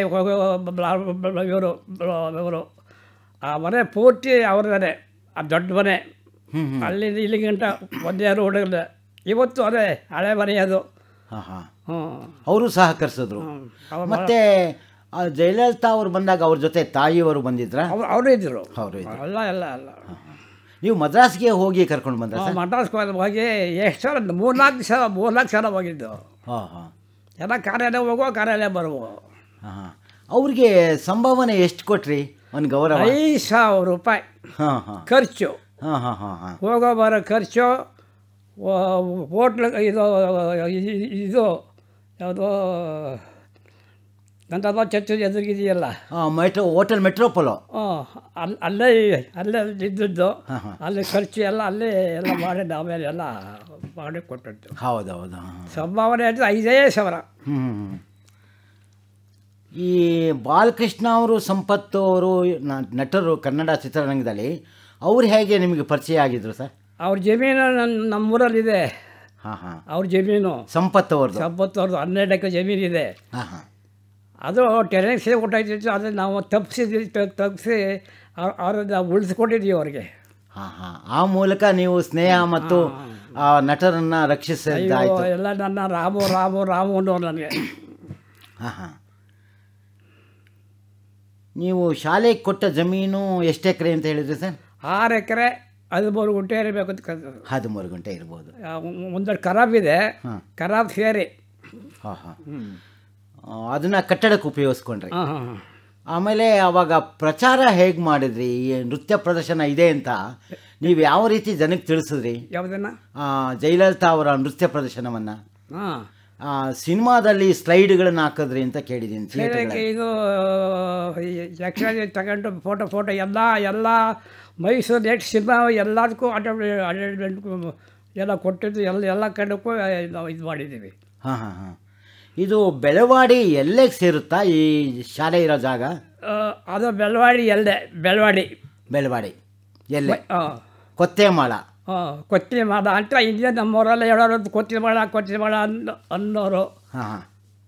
ಇವರು ಇವರು ಆ ಮನೆ ಪೂರ್ತಿ ಅವ್ರದೇ ಆ ದೊಡ್ಡ ಮನೆ ಹ್ಞೂ ಹ್ಞೂ ಅಲ್ಲಿಂದ ಇಲ್ಲಿ ಗಂಟ ಒಂದೇ ಹುಡುಗದ ಇವತ್ತು ಅದೇ ಹಳೆ ಮನೆ ಅದು ಹಾಂ ಹಾಂ ಹ್ಞೂ ಅವರು ಸಹಕರಿಸಿದ್ರು ಅವ್ರು ಮತ್ತೆ ಆ ಜಯಲಲಿತಾ ಅವ್ರು ಬಂದಾಗ ಅವ್ರ ಜೊತೆ ತಾಯಿಯವರು ಬಂದಿದ್ರ ಅವ್ರು ಅವರು ಇದ್ದರು ಅವರು ಇದ್ರು. ಎಲ್ಲ ಎಲ್ಲ ಎಲ್ಲ ನೀವು ಮದ್ರಾಸ್ಗೆ ಹೋಗಿ ಕರ್ಕೊಂಡು ಬಂದ್ರ ಸರ್ ಮಟಾಸ್ಕೋದು ಹೋಗಿ ಎಷ್ಟು ಸಲ ಮೂರ್ನಾಲ್ಕು ಸಲ ಮೂರ್ನಾಲ್ಕು ಸಲ ಹೋಗಿದ್ದು ಹಾಂ ಹಾಂ ಎಲ್ಲ ಕಾರ್ಯಾಲಯ ಹೋಗುವ ಕಾರ್ಯಾಲಯ ಬರುವ ಹಾಂ ಹಾಂ ಅವ್ರಿಗೆ ಸಂಭಾವನೆ ಎಷ್ಟು ಕೊಟ್ರಿ ಒಂದು ಗೌರವ ಐದು ಸಾವಿರ ರೂಪಾಯಿ ಹಾಂ ಹಾಂ ಖರ್ಚು ಹಾಂ ಹಾಂ ಹಾಂ ಹಾಂ ಹೋಗೋ ಬರೋ ಖರ್ಚು ಹೋಟ್ಲ್ ಇದು ಇ- ಇದು ಯಾವುದೋ ನಂತಪ್ಪ ಚರ್ಚ್ ಎದುರಿಗಿದೆಯಲ್ಲ ಹಾಂ ಮೆಟ್ರೋ ಹೋಟೆಲ್ ಮೆಟ್ರೋಪೊಲೋ ಅಲ್ಲಿ ಅಲ್ಲೇ ಅಲ್ಲೇ ಇದ್ದದ್ದು ಹಾಂ ಹಾಂ ಅಲ್ಲಿ ಖರ್ಚು ಎಲ್ಲ ಅಲ್ಲೇ ಎಲ್ಲ ಮಾಡಿ ಆಮೇಲೆ ಎಲ್ಲ ಮಾಡಿ ಕೊಟ್ಟದ್ದು ಹೌದು ಹೌದು ಹಾಂ ಸಂಭಾವನೆ ಅಂದರೆ ಐದೇ ಸಾವಿರ ಹ್ಞೂ ಹ್ಞೂ ಈ ಬಾಲಕೃಷ್ಣ ಅವರು ಸಂಪತ್ತು ಅವರು ನ- ನಟರು ಕನ್ನಡ ಚಿತ್ರರಂಗದಲ್ಲಿ ಅವ್ರು ಹೇಗೆ ನಿಮಗೆ ಪರಿಚಯ ಆಗಿದ್ರು ಸರ್ ಅವ್ರ ಜಮೀನು ನನ್ನ ನಮ್ಮೂರಲ್ಲಿದೆ ಹಾಂ ಹಾಂ ಅವ್ರ ಜಮೀನು ಸಂಪತ್ತು ಅವ್ರದ್ದು ಸಂಪತ್ತು ಅವ್ರದ್ದು ಹನ್ನೆರಡು ಎಕರೆ ಜಮೀನಿದೆ ಹಾಂ ಹಾಂ ಅದು ಟೆರೆನ್ಸೇ ಕೊಟ್ಟಾಯ್ತಿತ್ತು ಅದನ್ನು ನಾವು ತಪ್ಪಿಸಿದ್ವಿ ತಪ್ಪಿಸಿ ಅವ್ರನ್ನ ಉಳಿಸ್ಕೊಟ್ಟಿದ್ದೀವಿ ಅವ್ರಿಗೆ ಹಾಂ ಹಾಂ ಆ ಮೂಲಕ ನೀವು ಸ್ನೇಹ ಮತ್ತು ಆ ನಟರನ್ನು ಅಯ್ಯೋ ರಕ್ಷಿಸಿದ್ದಾಯ್ತು ಎಲ್ಲ ನನ್ನ ರಾಮು ರಾಮು ರಾಮು ಅನ್ನೋರು ನನಗೆ ಹಾಂ ಹಾಂ ನೀವು ಶಾಲೆಗೆ ಕೊಟ್ಟ ಜಮೀನು ಎಷ್ಟು ಎಕರೆ ಅಂತ ಹೇಳಿದ್ರಿ ಸರ್ ಆರು ಎಕರೆ ಹದಿಮೂರು ಗುಂಟೆ ಇರಬೇಕು ಅಂತ ಕಲ್ತು ಹದಿಮೂರು ಗಂಟೆ ಇರ್ಬೋದು ಒಂದೆರಡು ಖರಾಬ್ ಇದೆ ಹಾಂ ಖರಾಬ್ ಸೇರಿ ಹಾಂ ಹಾಂ ಅದನ್ನು ಕಟ್ಟಡಕ್ಕೆ ಉಪಯೋಗಿಸ್ಕೊಂಡ್ರಿ ಹಾಂ ಹಾಂ ಹಾಂ ಆಮೇಲೆ ಅವಾಗ ಪ್ರಚಾರ ಹೇಗೆ ಮಾಡಿದ್ರಿ ಈ ನೃತ್ಯ ಪ್ರದರ್ಶನ ಇದೆ ಅಂತ ನೀವು ಯಾವ ರೀತಿ ಜನಕ್ಕೆ ತಿಳಿಸಿದ್ರಿ ಯಾವುದನ್ನ ಆ, ಜಯಲಲಿತಾ ಅವರ ನೃತ್ಯ ಪ್ರದರ್ಶನವನ್ನು ಹಾಂ ಸಿನಿಮಾದಲ್ಲಿ ಸ್ಲೈಡ್ಗಳನ್ನು ಹಾಕಿದ್ರಿ ಅಂತ ಕೇಳಿದ್ದೀನಿ ಥಿಯೇಟರ್ಗಳಲ್ಲಿ ಇದು ಯಕ್ಷಗಾನ ತಗೊಂಡು ಫೋಟೋ ಫೋಟೋ ಎಲ್ಲ ಎಲ್ಲ ಮೈಸೂರು ನೆಟ್ ಸಿನಿಮಾ ಎಲ್ಲದಕ್ಕೂ ಅಡ್ವರ್ಟೈಸ್ಮೆಂಟ್ ಎಲ್ಲ ಕೊಟ್ಟಿದ್ದು ಎಲ್ಲ ಎಲ್ಲ ಕಡೆಗೂ ನಾವು ಇದು ಮಾಡಿದ್ದೀವಿ ಹಾಂ ಹಾಂ ಹಾಂ ಇದು ಬೆಳವಾಡಿ ಎಲ್ಲೆಗೆ ಸೇರುತ್ತಾ ಈ ಶಾಲೆ ಇರೋ ಜಾಗ ಆ, ಅದು ಬೆಳವಾಡಿ ಎಲ್ಲೆ ಬೆಳವಾಡಿ ಬೆಳವಾಡಿ ಎಲ್ಲೆ ಹಾಂ ಕೊತ್ತೆಮಾಳ ಹಾಂ ಕೊತ್ತಿನ ಮಾಡ ಅಂತ ಹಿಂದೆ ನಮ್ಮವರೆಲ್ಲ ಹೇಳೋರು ಕೊತ್ತಿನ ಮಾಡ ಕೊತ್ತಿನ ಮಾಡ ಅನ್ನೋ ಅನ್ನೋರು ಹಾಂ ಹಾಂ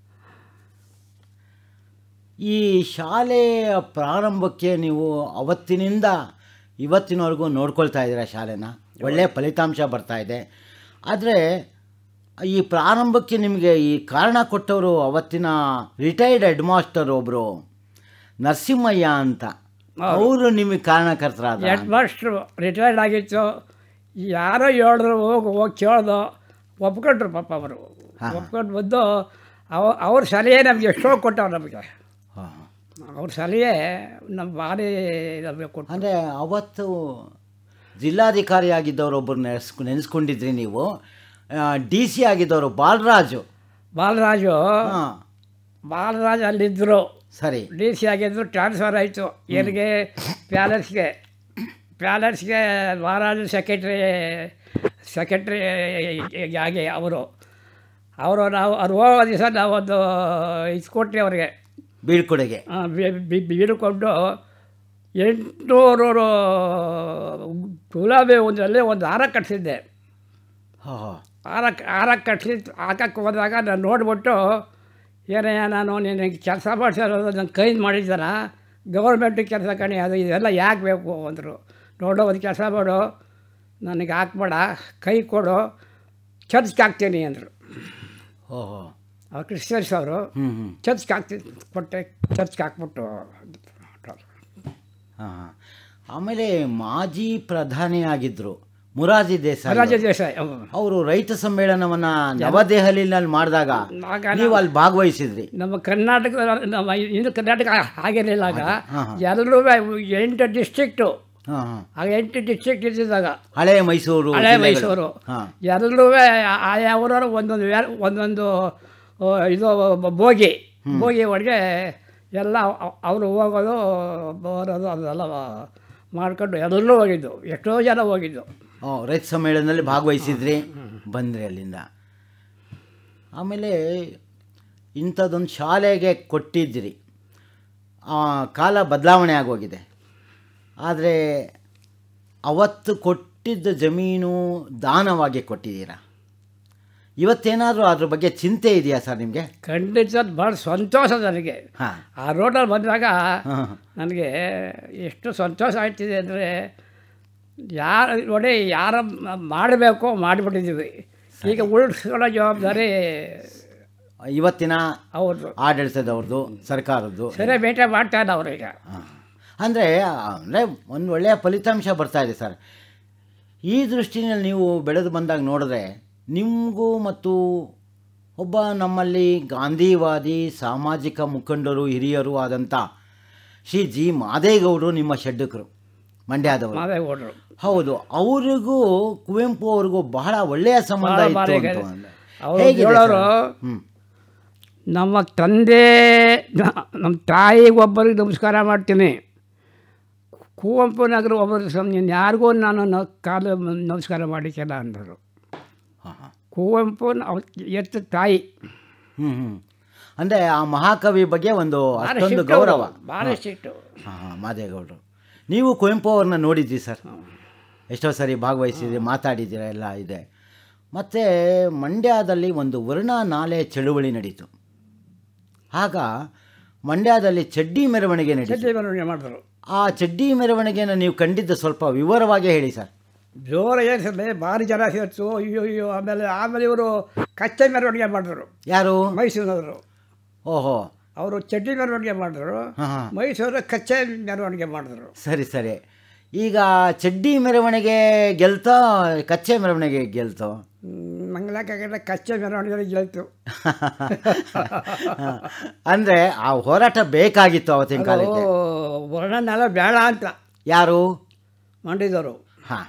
ಈ ಶಾಲೆಯ ಪ್ರಾರಂಭಕ್ಕೆ ನೀವು ಅವತ್ತಿನಿಂದ ಇವತ್ತಿನವರೆಗೂ ನೋಡ್ಕೊಳ್ತಾ ಇದ್ದೀರಾ ಶಾಲೆನ ಒಳ್ಳೆಯ ಫಲಿತಾಂಶ ಬರ್ತಾ ಇದೆ ಆದರೆ ಈ ಪ್ರಾರಂಭಕ್ಕೆ ನಿಮಗೆ ಈ ಕಾರಣ ಕೊಟ್ಟವರು ಅವತ್ತಿನ ರಿಟೈರ್ಡ್ ಹೆಡ್ ಮಾಸ್ಟರ್ ಒಬ್ಬರು ನರಸಿಂಹಯ್ಯ ಅಂತ ಅವರು ನಿಮಗೆ ಕಾರಣಕರ್ತರಾದ ಹೆಡ್ ಮಾಸ್ಟ್ರು ರಿಟೈರ್ಡ್ ಆಗಿತ್ತು ಯಾರೋ ಹೇಳಿದ್ರು ಹೋಗಿ ಹೋಗಿ ಕೇಳ್ದು ಒಪ್ಕೊಂಡ್ರು ಪಾಪ ಅವರು ಒಪ್ಕೊಂಡು ಬಂದು ಅವ ಅವ್ರ ಸಲಹೆ ನಮಗೆ ಎಷ್ಟೋ ಕೊಟ್ಟವ್ರು ನಮಗೆ ಹಾಂ ಅವ್ರ ಸಲಹೆ ನಮ್ಮ ಭಾರಿ ನಮಗೆ ಕೊಟ್ಟು ಅಂದರೆ ಅವತ್ತು ಜಿಲ್ಲಾಧಿಕಾರಿ ಆಗಿದ್ದವರು ಒಬ್ಬರು ನೆನೆಸ್ಕು ನೆನೆಸ್ಕೊಂಡಿದ್ರಿ ನೀವು ಡಿ ಸಿ ಆಗಿದ್ದವರು ಬಾಲರಾಜು ಬಾಲರಾಜು ಹಾಂ ಬಾಲರಾಜ್ ಅಲ್ಲಿದ್ದರು ಸರಿ ಡಿ ಸಿ ಆಗಿದ್ದು ಟ್ರಾನ್ಸ್ಫರ್ ಆಯಿತು ಎಲ್ಲಿಗೆ ಪ್ಯಾಲೇಸ್ಗೆ ಪ್ಯಾಲೇಸ್ಗೆ ಮಹಾರಾಜ ಸೆಕ್ರೆಟ್ರಿ ಸೆಕ್ರೆಟ್ರಿ ಆಗಿ ಅವರು ಅವರು ನಾವು ಅವ್ರು ಹೋಗೋ ದಿವಸ ನಾವೊಂದು ಇದು ಕೊಟ್ರಿ ಅವ್ರಿಗೆ ಬೀಳ್ಕೊಡೆಗೆ ಆ, ಬಿ- ಬಿ- ಬೀಳ್ಕೊಂಡು ಎಂಟುನೂರು ಗುಲಾಬಿ ಒಂದರಲ್ಲಿ ಒಂದು ಹಾರ ಕಟ್ಟಿಸಿದ್ದೆ ಹಾಂ ಹಾಂ ಹಾರ ಹಾರ ಕಟ್ಟಿಸಿ ಹಾಕಕ್ಕೆ ಹೋದಾಗ ನಾನು ನೋಡ್ಬಿಟ್ಟು ಏನಯ್ಯ ನಾನು ನಿನಗೆ ಕೆಲಸ ಮಾಡಿಸಿರೋದು ನನ್ನ ಕೈದು ಮಾಡಿದ್ದಾನ ಗೌರ್ಮೆಂಟ್ ಕೆಲಸ ಕಣಿ ಅದು ಇದೆಲ್ಲ ಯಾಕೆ ಬೇಕು ಅಂದರು ನೋಡೋ ಒಂದು ಕೆಲಸ ಮಾಡು ನನಗೆ ಹಾಕ್ಬೇಡ ಕೈ ಕೊಡು ಚರ್ಚ್ಗೆ ಹಾಕ್ತೀನಿ ಅಂದರು ಓಹೋ ಅವ್ರು ಕ್ರಿಶ್ಚಿಯನ್ಸ್ ಅವರು ಹ್ಞೂ ಹ್ಞೂ ಚರ್ಚ್ಗೆ ಹಾಕ್ತೀನಿ ಕೊಟ್ಟೆ ಚರ್ಚ್ಗೆ ಹಾಕ್ಬಿಟ್ಟು ಹಾಂ ಹಾಂ ಆಮೇಲೆ ಮಾಜಿ ಪ್ರಧಾನಿ ಆಗಿದ್ದರು ಮುರಾಜಿ ದೇಸಾಯಿ ರಾಜ ದೇಸಾಯಿ ಅವ್ರು. ಅವರು ರೈತ ಸಮ್ಮೇಳನವನ್ನ ನವದೆಹಲಿನಲ್ಲಿ ಮಾಡಿದಾಗ ಆಗ ನೀವು ಅಲ್ಲಿ ಭಾಗವಹಿಸಿದ್ರಿ ನಮ್ಮ ಕರ್ನಾಟಕ ನಮ್ಮ ಇನ್ನು ಕರ್ನಾಟಕ ಹಾಗೇನಿಲ್ಲ ಆಗ ಹಾಂ, ಹಾಂ. ಎಲ್ಲರೂ ಎಂಟು ಡಿಸ್ಟ್ರಿಕ್ಟು ಹಾಂ ಹಾಂ ಆಗ ಎಂಟು ಡಿಸ್ಟ್ರಿಕ್ಟ್ ಇದ್ದಿದ್ದಾಗ ಹಳೆ ಮೈಸೂರು ಹಳೆ ಜಿಲ್ಲೆಗಳು. ಮೈಸೂರು ಹಾಂ ಎಲ್ಲರೂ ಆಯಾ ಊರವರು ಒಂದೊಂದು ವ್ಯಾ ಒಂದೊಂದು ಆ, ಇದು ಬೋಗಿ ಬೋಗಿ ಒಳಗೆ ಎಲ್ಲ ಅವರು ಹೋಗೋದು ಬರೋದು ಅದೆಲ್ಲ ಮಾಡ್ಕೊಂಡು ಎಲ್ಲರೂ ಹೋಗಿದ್ದು ಎಷ್ಟೋ ಜನ ಹೋಗಿದ್ದು ಓ ರೈತ ಸಮ್ಮೇಳನದಲ್ಲಿ ಭಾಗವಹಿಸಿದ್ರಿ ಬಂದ್ರಿ ಅಲ್ಲಿಂದ ಆಮೇಲೆ ಇಂಥದ್ದೊಂದು ಶಾಲೆಗೆ ಕೊಟ್ಟಿದ್ರಿ ಆ, ಕಾಲ ಬದಲಾವಣೆ ಆಗೋಗಿದೆ ಆದರೆ ಅವತ್ತು ಕೊಟ್ಟಿದ್ದ ಜಮೀನು ದಾನವಾಗಿ ಕೊಟ್ಟಿದ್ದೀರಾ ಇವತ್ತೇನಾದರೂ ಅದ್ರ ಬಗ್ಗೆ ಚಿಂತೆ ಇದೆಯಾ ಸರ್ ನಿಮಗೆ ಖಂಡಿತ ಭಾಳ ಸಂತೋಷ ನನಗೆ ಹಾಂ ಆ ರೋಡಲ್ಲಿ ಬಂದಾಗ ಹಾಂ ನನಗೆ ಎಷ್ಟು ಸಂತೋಷ ಆಯ್ತಿದೆ ಅಂದರೆ ಯಾರು ನೋಡಿ ಯಾರ ಮಾಡಬೇಕು ಮಾಡಿಬಿಟ್ಟಿದ್ದೀವಿ ಈಗ ಉಳಿಸ್ಕೊಳ್ಳೋ ಜವಾಬ್ದಾರಿ ಇವತ್ತಿನ ಅವ್ರದ್ದು ಆಡಳಿತದವ್ರದ್ದು ಸರ್ಕಾರದ್ದು ಸರಿ ಬೇಟೆ ಮಾಡ್ತಾ ಇಲ್ಲ ಅವರು ಈಗ ಅಂದರೆ ಅಂದರೆ ಒಂದು ಒಳ್ಳೆಯ ಫಲಿತಾಂಶ ಬರ್ತಾ ಇದೆ ಸರ್ ಈ ದೃಷ್ಟಿನಲ್ಲಿ ನೀವು ಬೆಳೆದು ಬಂದಾಗ ನೋಡಿದ್ರೆ ನಿಮಗೂ ಮತ್ತು ಒಬ್ಬ ನಮ್ಮಲ್ಲಿ ಗಾಂಧಿವಾದಿ ಸಾಮಾಜಿಕ ಮುಖಂಡರು ಹಿರಿಯರು ಆದಂಥ ಶ್ರೀ ಜಿ ಮಾದೇಗೌಡರು ನಿಮ್ಮ ಷಡ್ಡಕರು ಮಂಡ್ಯದವರು ಮಾದೇಗೌಡರು ಹೌದು ಅವರಿಗೂ ಕುವೆಂಪು ಅವ್ರಿಗೂ ಬಹಳ ಒಳ್ಳೆಯ ಸಂಬಂಧ ಬಹಳ ಇತ್ತು ಬಾರಿ ಅಂತ ಇದೆ. ಅಂದೆ. ಅವ್ರು ಹೇಗಿದೆ ಸರ್? ಹೇಳೋರು ಹ್ಮ್. ನಮ್ಮ ತಂದೆ ನ- ನಮ್ಮ ತಾಯಿಗೆ ಒಬ್ಬರಿಗೆ ನಮಸ್ಕಾರ ಮಾಡ್ತೀನಿ ಕುವೆಂಪು ನಗರ ಒಬ್ಬರು ಸಂ ಯಾರಿಗೂ ನಾನು ನ- ಕಾಲು ನಮಸ್ಕಾರ ಮಾಡಿಕ್ಕಿಲ್ಲ ಅಂದರು ಹಾ, ಹಾ. ಕುವೆಂಪು ಅವ್ರ ಎತ್ತ ತಾಯಿ ಹ್ಮ್ ಹ್ಮ್ ಅಂದರೆ ಆ ಮಹಾಕವಿ ಬಗ್ಗೆ ಒಂದು ಭಾಳ ಅಷ್ಟೊಂದು ಸಿಟ್ಟು ಗೌರವ ಅವ್ರು, ಭಾಳ ಸಿಟ್ಟು ಹಾಂ ಹಾಂ ಮಾದೇಗೌಡರು ನೀವು ಕುವೆಂಪು ಅವ್ರನ್ನ ನೋಡಿದ್ರಿ ಸರ್ ಎಷ್ಟೋ ಸರಿ ಭಾಗವಹಿಸಿದ್ರಿ ಮಾತಾಡಿದ್ದೀರ ಎಲ್ಲ ಇದೆ ಮತ್ತು ಮಂಡ್ಯದಲ್ಲಿ ಒಂದು ವರ್ಣ ನಾಲೆ ಚಳುವಳಿ ನಡೀತು ಆಗ ಮಂಡ್ಯದಲ್ಲಿ ಚಡ್ಡಿ ಮೆರವಣಿಗೆ ನಡೀತು ಸಜ್ಜೆ ಮೆರವಣಿಗೆ ಮಾಡಿದ್ರು ಆ ಚಡ್ಡಿ ಮೆರವಣಿಗೆನ ನೀವು ಕಂಡಿದ್ದು ಸ್ವಲ್ಪ ವಿವರವಾಗಿ ಹೇಳಿ ಸರ್ ಜೋರ ಏನಿಸಲಿ ಭಾರಿ ಜನ ಸೇರ್ತು ಅಯ್ಯೋ ಅಯ್ಯೋ ಆಮೇಲೆ ಆಮೇಲೆ ಇವರು ಕಚ್ಚೆ ಮೆರವಣಿಗೆ ಮಾಡಿದ್ರು ಯಾರು ಮೈಸೂರಿನವರು ಓಹೋ ಅವರು ಚಡ್ಡಿ ಮೆರವಣಿಗೆ ಮಾಡಿದ್ರು ಹಾಂ ಹಾಂ ಮೈಸೂರು ಕಚ್ಚೆ ಮೆರವಣಿಗೆ ಮಾಡಿದ್ರು ಸರಿ ಸರಿ ಈಗ ಚಡ್ಡಿ ಮೆರವಣಿಗೆ ಗೆಲ್ತೋ ಕಚ್ಚೆ ಮೆರವಣಿಗೆ ಗೆಲ್ತೋ ಮಂಗಳಕ್ಕಾಗಲ್ಲ ಕಚ್ಚೆ ಮೆರವಣಿಗೆ ಗೆಲ್ತು ಅಂದರೆ ಆ ಹೋರಾಟ ಬೇಕಾಗಿತ್ತು ಅವತ್ತಿನ ಅದು ಕಾಲಕ್ಕೆ ವರ್ಣನೆಲ್ಲ ಬೇಡ ಅಂತ ಯಾರು ಮಾಡಿದವರು ಹಾಂ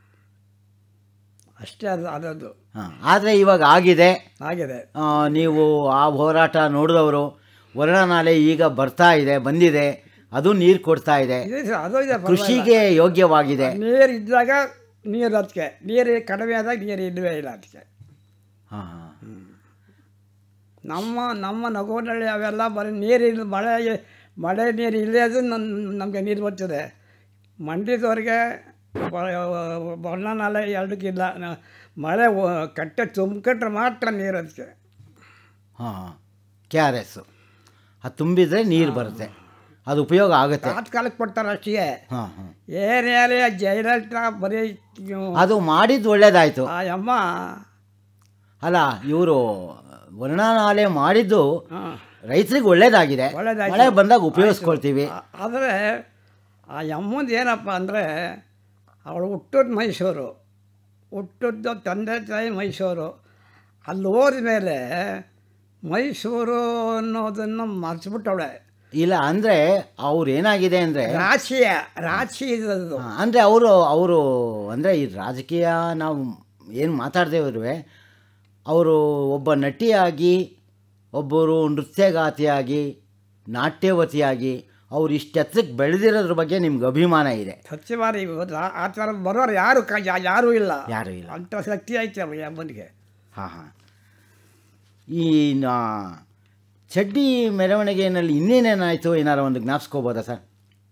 ಅಷ್ಟೇ ಅದು ಅದದ್ದು ಹಾಂ ಆದರೆ ಇವಾಗ ಆಗಿದೆ ಆಗಿದೆ ಆ, ನೀವು ಆ ಹೋರಾಟ ನೋಡಿದವರು ವರ್ಣನಾಲೆ ಈಗ ಬರ್ತಾ ಇದೆ ಬಂದಿದೆ ಅದು ನೀರು ಕೊಡ್ತಾ ಇದೆ ಇದೆ ಸರ್, ಅದು ಇದೆ ಪರವಾಗಿಲ್ಲ. ಕೃಷಿಗೆ ಯೋಗ್ಯವಾಗಿದೆ ನೀರು ಇದ್ದಾಗ ನೀರು ಅದಕ್ಕೆ ನೀರು ಕಡಿಮೆ ಆದಾಗ ನೀರು ಇಲ್ಲವೇ ಇಲ್ಲ ಅದಕ್ಕೆ ಹಾಂ ಹಾಂ ನಮ್ಮ ನಮ್ಮ ನಗೋನಹಳ್ಳಿ ಅವೆಲ್ಲ ಬರೀ ನೀರು ಇಲ್ಲ ಮಳೆ ಮಳೆ ನೀರು ಇಲ್ಲೇ ಅದು ನನ್ನ ನಮಗೆ ನೀರು ಬರ್ತದೆ ಮಂಡ್ಯದವ್ರಿಗೆ ಬಣ್ಣನಾಲೆ ಎರಡಕ್ಕಿಲ್ಲ ನ- ಮಳೆ ಒ- ಕಟ್ಟೆ ತುಂಬಿಕೊಂಡ್ರೆ ಮಾತ್ರ ನೀರು ಅದಕ್ಕೆ ಹಾಂ ಹಾಂ ಕೆ ಆರ್ ಎಸ್ ಅದು ತುಂಬಿದರೆ ನೀರು ಬರುತ್ತೆ ಅದು ಉಪಯೋಗ ಆಗುತ್ತೆ ತಾತ್ಕಾಲಕ್ಕೆ ಕೊಡ್ತಾರೆ ಅಷ್ಟೇ ಹಾಂ ಹಾಂ ಏನೇ ಜಯಲಲಿತಾ ಬರೀ ಇವ್ನು ಅದು ಮಾಡಿದ್ದು ಒಳ್ಳೇದಾಯಿತು ಆ ಅಮ್ಮ ಅಲ್ಲ ಇವರು ವರ್ಣನಾಲೆ ಮಾಡಿದ್ದು ಹಾಂ ರೈತರಿಗೆ ಒಳ್ಳೇದಾಗಿದೆ ಒಳ್ಳೇದಾಯ್ತು. ಮಳೆ ಬಂದಾಗ ಉಪಯೋಗಿಸ್ಕೊಳ್ತೀವಿ ಆ- ಆದರೆ ಆ ಯಮ್ಮಂದು ಏನಪ್ಪ ಅಂದರೆ ಅವಳು ಹುಟ್ಟೋದು ಮೈಸೂರು ಹುಟ್ಟಿದ್ದು ತಂದೆ ತಾಯಿ ಮೈಸೂರು ಅಲ್ಲಿ ಹೋದ ಮೇಲೆ ಮೈಸೂರು ಅನ್ನೋದನ್ನು ಮರ್ಸ್ಬಿಟ್ಟವಳೆ ಇಲ್ಲ ಅಂದರೆ ಅವ್ರು ಏನಾಗಿದೆ ಅಂದರೆ ರಾಶಿಯ ರಾಶಿ ಇದ್ದದ್ದು ಅಂದರೆ ಅವರು ಅವರು ಅಂದರೆ ಈ ರಾಜಕೀಯ ನಾವು ಏನು ಮಾತಾಡ್ದೇವ್ರು ಅವರು ಒಬ್ಬ ನಟಿಯಾಗಿ ಒಬ್ಬರು ನೃತ್ಯಗಾತಿಯಾಗಿ ನಾಟ್ಯವತಿಯಾಗಿ ಅವ್ರು ಇಷ್ಟು ಎತ್ತರಕ್ಕೆ ಬೆಳೆದಿರೋದ್ರ ಬಗ್ಗೆ ನಿಮ್ಗೆ ಅಭಿಮಾನ ಇದೆ ಸತ್ಯವಾದ ಇವತ್ತು ಆ- ಆ ಥರ ಬರೋರು ಯಾರು ಕ ಯಾ- ಯಾರೂ ಇಲ್ಲ ಯಾರೂ ಇಲ್ಲ ಅಂಥ ಶಕ್ತಿ ಐತೆ ಅವ್ರಿಗೆ ಅಮ್ಮನಿಗೆ ಹಾಂ ಹಾಂ ಈ ನಾ ಚಡ್ಡಿ ಮೆರವಣಿಗೆಯಲ್ಲಿ ಇನ್ನೇನೇನಾಯಿತು ಏನಾರು ಒಂದು ಜ್ಞಾಪಿಸ್ಕೋಬೋದಾ ಸರ್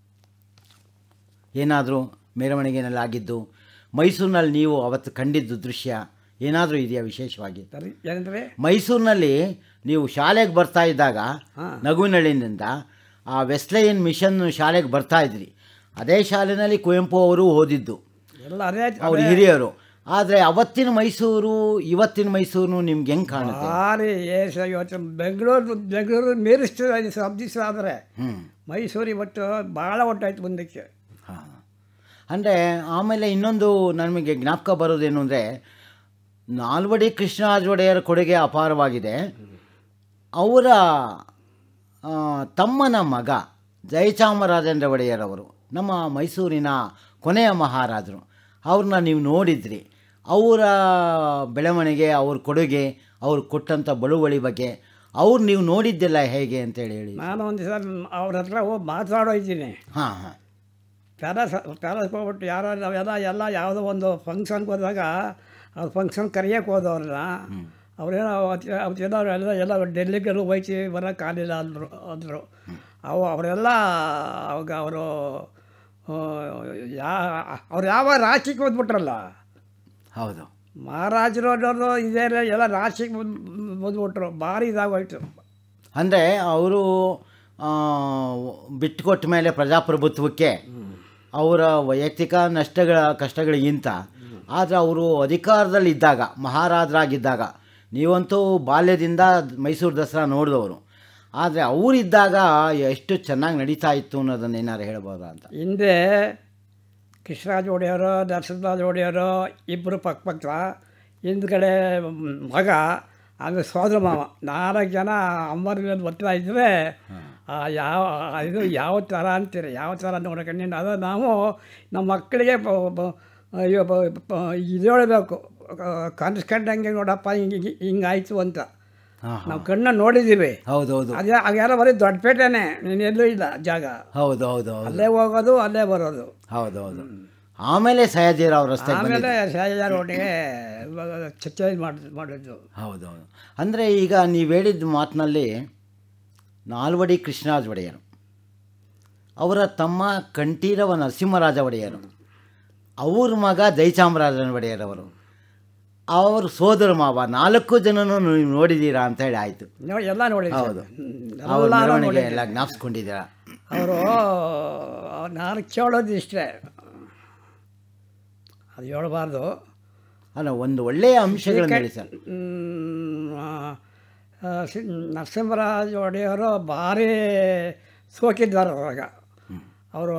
ಏನಾದರೂ ಮೆರವಣಿಗೆನಲ್ಲಿ ಆಗಿದ್ದು ಮೈಸೂರಿನಲ್ಲಿ ನೀವು ಅವತ್ತು ಕಂಡಿದ್ದು ದೃಶ್ಯ ಏನಾದರೂ ಇದೆಯಾ ವಿಶೇಷವಾಗಿ ಸರಿ ಏನಂದರೆ ಮೈಸೂರಿನಲ್ಲಿ ನೀವು ಶಾಲೆಗೆ ಬರ್ತಾ ಇದ್ದಾಗ ಹಾಂ ನಗುನಳ್ಳಿನಿಂದ ಆ ವೆಸ್ಲೈನ್ ಮಿಷನ್ ಶಾಲೆಗೆ ಬರ್ತಾ ಇದ್ರಿ ಅದೇ ಶಾಲೆಯಲ್ಲಿ ಕುವೆಂಪು ಅವರು ಓದಿದ್ದು ಎಲ್ಲ ಅದೇ ಅವ್ರ ಹಿರಿಯರು ಆದರೆ ಅವತ್ತಿನ ಮೈಸೂರು ಇವತ್ತಿನ ಮೈಸೂರು ನಿಮ್ಗೆ ಹೆಂಗೆ ಕಾಣುತ್ತೆ ಭಾರಿ ಏಸ ಇವತ್ತು ಬೆಂಗಳೂರು ಬೆಂಗಳೂರು ಮೀರಿಸ್ತದೆ ದಿವಸ ಆದರೆ ಹ್ಞೂ ಮೈಸೂರು ಇವತ್ತು ಭಾಳ ಒಟ್ಟಾಯ್ತು ಮುಂದಕ್ಕೆ ಹಾಂ ಅಂದರೆ ಆಮೇಲೆ ಇನ್ನೊಂದು ನಮಗೆ ಜ್ಞಾಪಕ ಬರೋದೇನು ಅಂದರೆ ನಾಲ್ವಡಿ ಕೃಷ್ಣರಾಜ ಒಡೆಯರ ಕೊಡುಗೆ ಅಪಾರವಾಗಿದೆ ಅವರ ಆ, ತಮ್ಮನ ಮಗ ಜಯಚಾಮರಾಜೇಂದ್ರ ಒಡೆಯರವರು ನಮ್ಮ ಮೈಸೂರಿನ ಕೊನೆಯ ಮಹಾರಾಜರು ಅವ್ರನ್ನ ನೀವು ನೋಡಿದ್ರಿ ಅವರ ಬೆಳವಣಿಗೆ ಅವ್ರ ಕೊಡುಗೆ ಅವ್ರು ಕೊಟ್ಟಂಥ ಬಳುವಳಿ ಬಗ್ಗೆ ಅವ್ರು ನೀವು ನೋಡಿದ್ದೆಲ್ಲ ಹೇಗೆ ಅಂತೇಳಿ ಹೇಳಿ ನಾನು ಒಂದು ದಿವಸ ಅವ್ರ ಹತ್ರ ಹೋಗಿ ಮಾತಾಡೋ ಇದ್ದೀನಿ ಹಾಂ ಹಾಂ ಪ್ಯಾರಸ್ ಪ್ಯಾರಸ್ ಹೋಗ್ಬಿಟ್ಟು ಯಾರೋ ನಾವೆಲ್ಲ ಎಲ್ಲ ಯಾವುದೋ ಒಂದು ಫಂಕ್ಷನ್ಗೆ ಹೋದಾಗ ಅವ್ರ ಫಂಕ್ಷನ್ ಕರೆಯೋಕೆ ಹೋದವ್ರನ್ನ ಅವ್ರೇನೋ ಅವತ್ತು ಅವತ್ತೆಲ್ಲ ಎಲ್ಲ ಎಲ್ಲ ಡೆಲ್ಲಿಗೆಲ್ಲ ಹೋಯ್ತೀವಿ ಬರೋಕ್ಕಾಗಲಿಲ್ಲ ಅಂದರು ಅಂದರು ಅವು ಅವರೆಲ್ಲ ಅವಾಗ ಅವರು ಯಾ ಅವ್ರು ಯಾವ ರಾಶಿಗೆ ಓದ್ಬಿಟ್ರಲ್ಲ ಹೌದು ಮಹಾರಾಜರು ಅನ್ನೋದು ಇದೇ ಎಲ್ಲ ರಾಶಿಗೆ ಬಂದು ಬಂದ್ಬಿಟ್ರು ಭಾರಿ ಇದಾಗೋಯ್ತು ಅಂದರೆ ಅವರು ಬಿಟ್ಟುಕೊಟ್ಟ ಮೇಲೆ ಪ್ರಜಾಪ್ರಭುತ್ವಕ್ಕೆ ಅವರ ವೈಯಕ್ತಿಕ ನಷ್ಟಗಳ ಕಷ್ಟಗಳಿಗಿಂತ ಆದರೆ ಅವರು ಅಧಿಕಾರದಲ್ಲಿದ್ದಾಗ ಮಹಾರಾಜರಾಗಿದ್ದಾಗ ನೀವಂತೂ ಬಾಲ್ಯದಿಂದ ಮೈಸೂರು ದಸರಾ ನೋಡಿದವರು ಆದರೆ ಅವರಿದ್ದಾಗ ಎಷ್ಟು ಚೆನ್ನಾಗಿ ನಡೀತಾ ಇತ್ತು ಅನ್ನೋದನ್ನು ಏನಾರು ಹೇಳ್ಬೋದಾ ಅಂತ ಹಿಂದೆ ಕೃಷ್ಣರಾಜ ಒಡೆಯರು ನರಸಿಂಹರಾಜ ಒಡೆಯರು ಇಬ್ಬರು ಪಕ್ಕ ಪಕ್ಕ ಹಿಂದ್ಗಡೆ ಮಗ ಆಮೇಲೆ ಸೋದರ ಮಾವ ನಾಲ್ಕು ಜನ ಅಮ್ಮರ ಮೇಲೆ ಬರ್ತಾ ಇದ್ದರೆ ಆ ಯಾವ ಇದು ಯಾವ ಥರ ಅಂತೀರಿ ಯಾವ ಥರ ನೋಡ್ಕೊಂಡು ಅದು ನಾವು ನಮ್ಮ ಮಕ್ಕಳಿಗೆ ಬ- ಬ- ಅಯ್ಯೋ ಬ- ಬ- ಇದು ಹೇಳಬೇಕು ಕನ್ಸ್ಕೊಂಡಂಗೆ ನೋಡಪ್ಪ ಹಿಂಗೆ ಹಿಂಗಾಯ್ತು ಅಂತ ಹಾಂ ನಾವು ಕಣ್ಣ ನೋಡಿದ್ದೀವಿ ಹೌದು ಹೌದು ಅದೇ ಆಗ್ಯಾರ ಬರೀ ದೊಡ್ಡಪೇಟೆನೇ ನೀನೆಲ್ಲೂ ಇಲ್ಲ ಜಾಗ ಹೌದು ಹೌದು ಹೌದು ಅಲ್ಲೇ ಹೋಗೋದು ಅಲ್ಲೇ ಬರೋದು ಹೌದು ಹೌದು ಆಮೇಲೆ ಸಯಾಜಿರಾವ್ ರಸ್ತೆ ಆಮೇಲೆ ಶಾಹಿಜಾರ್ ಒಟ್ಟಿಗೆ ಚೇಂಜ್ ಮಾಡಿ ಮಾಡಿದ್ದು ಹೌದು ಹೌದು ಅಂದರೆ ಈಗ ನೀವು ಹೇಳಿದ ಮಾತಿನಲ್ಲಿ ನಾಲ್ವಡಿ ಕೃಷ್ಣರಾಜ ಒಡೆಯರು ಅವರ ತಮ್ಮ ಕಂಠೀರವ ನರಸಿಂಹರಾಜ ಒಡೆಯರು ಅವ್ರ ಮಗ ಜಯಚಾಮರಾಜನ ಒಡೆಯರವರು ಅವರು ಸೋದರ ಮಾವ ನಾಲ್ಕು ಜನನು ನೀವು ನೋಡಿದ್ದೀರಾ ಅಂತ ಹೇಳಿ ಆಯಿತು ನೋಡಿ ಎಲ್ಲ ನೋಡಿ ಹೌದು ಅವ್ರ ಮೆರವಣಿಗೆ ಎಲ್ಲ ಜ್ಞಾಪಿಸ್ಕೊಂಡಿದ್ದೀರಾ ಅವರು ನಾನು ಕೇಳೋದು ಇಷ್ಟೇ ಅದು ಹೇಳ್ಬಾರ್ದು ಅಲ್ಲ ಒಂದು ಒಳ್ಳೆಯ ಅಂಶಗಳನ್ನು ಹೇಳಿ ಸರ್ ಹ್ಮ್, ಆ, ಆ, ಸಿ- ನರಸಿಂಹರಾಜ ಒಡೆಯರು ಭಾರಿ ಸೋಕಿದ್ದಾರೆ ಅವಾಗ ಅವರು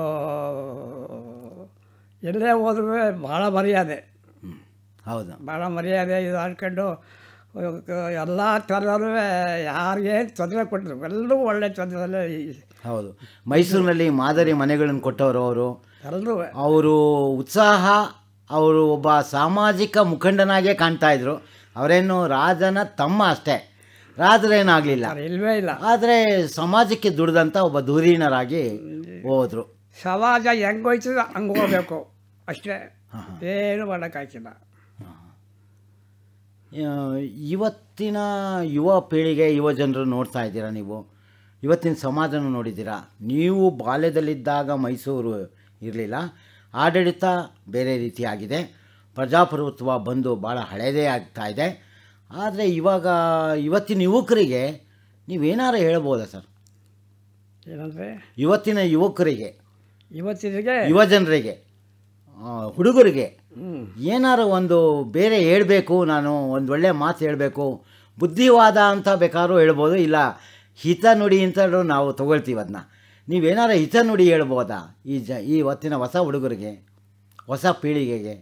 ಎಲ್ಲೇ ಹೋದ್ರೂ ಭಾಳ ಮರ್ಯಾದೆ ಹ್ಮ್. ಹೌದು ಭಾಳ ಮರ್ಯಾದೆ ಇದು ಹಾಡ್ಕೊಂಡು ಎಲ್ಲ ಥರದಲ್ಲೂ ಯಾರಿಗೆ ತೊಂದರೆ ಕೊಟ್ಟರು ಎಲ್ಲರೂ ಒಳ್ಳೆ ತೊಂದರೆಯಲ್ಲೇ ಹೌದು ಮೈಸೂರಿನಲ್ಲಿ ಮಾದರಿ ಮನೆಗಳನ್ನು ಕೊಟ್ಟವರು ಅವರು ಎಲ್ಲರೂ ಅವರು ಉತ್ಸಾಹ ಅವರು ಒಬ್ಬ ಸಾಮಾಜಿಕ ಮುಖಂಡನಾಗೇ ಕಾಣ್ತಾ ಇದ್ರು ಅವರೇನು ರಾಜನ ತಮ್ಮ ಅಷ್ಟೇ ರಾಜರೇನಾಗಲಿಲ್ಲ ಇಲ್ವೇ ಇಲ್ಲ ಆದರೆ ಸಮಾಜಕ್ಕೆ ದುಡಿದಂಥ ಒಬ್ಬ ಧುರೀಣರಾಗಿ ಹೋದರು ಸಮಾಜ ಹೆಂಗೋಯ್ತು ಹಂಗೆ ಹೋಗ್ಬೇಕು ಅಷ್ಟೇ ಏನು ಮಾಡೋಕ್ಕಾಗಿಲ್ಲ ಇವತ್ತಿನ ಯುವ ಪೀಳಿಗೆ ಯುವ ಜನರು ನೋಡ್ತಾ ಇದ್ದೀರಾ ನೀವು ಇವತ್ತಿನ ಸಮಾಜನ ನೋಡಿದ್ದೀರಾ ನೀವು ಬಾಲ್ಯದಲ್ಲಿದ್ದಾಗ ಮೈಸೂರು ಇರಲಿಲ್ಲ ಆಡಳಿತ ಬೇರೆ ರೀತಿಯಾಗಿದೆ ಪ್ರಜಾಪ್ರಭುತ್ವ ಬಂದು ಭಾಳ ಹಳೆಯದೇ ಆಗ್ತಾ ಇದೆ ಆದರೆ ಇವಾಗ ಇವತ್ತಿನ ಯುವಕರಿಗೆ ನೀವೇನಾರು ಹೇಳ್ಬೋದಾ ಸರ್ ಏನಂದರೆ ಇವತ್ತಿನ ಯುವಕರಿಗೆ ಇವತ್ತಿಗೆ ಯುವ ಜನರಿಗೆ ಆ, ಹುಡುಗರಿಗೆ ಹ್ಞೂ ಏನಾರು ಒಂದು ಬೇರೆ ಹೇಳಬೇಕು ನಾನು ಒಂದು ಒಳ್ಳೆಯ ಮಾತು ಹೇಳಬೇಕು ಬುದ್ಧಿವಾದ ಅಂತ ಬೇಕಾದ್ರೂ ಹೇಳ್ಬೋದು ಇಲ್ಲ ಹಿತ ನುಡಿ ಅಂತ ನಾವು ತಗೊಳ್ತೀವಿ ಅದನ್ನ ನೀವೇನಾರ ಹಿತ ನುಡಿ ಹೇಳ್ಬೋದಾ ಈ ಜ ಈ ಹೊತ್ತಿನ ಹೊಸ ಹುಡುಗರಿಗೆ ಹೊಸ ಪೀಳಿಗೆಗೆ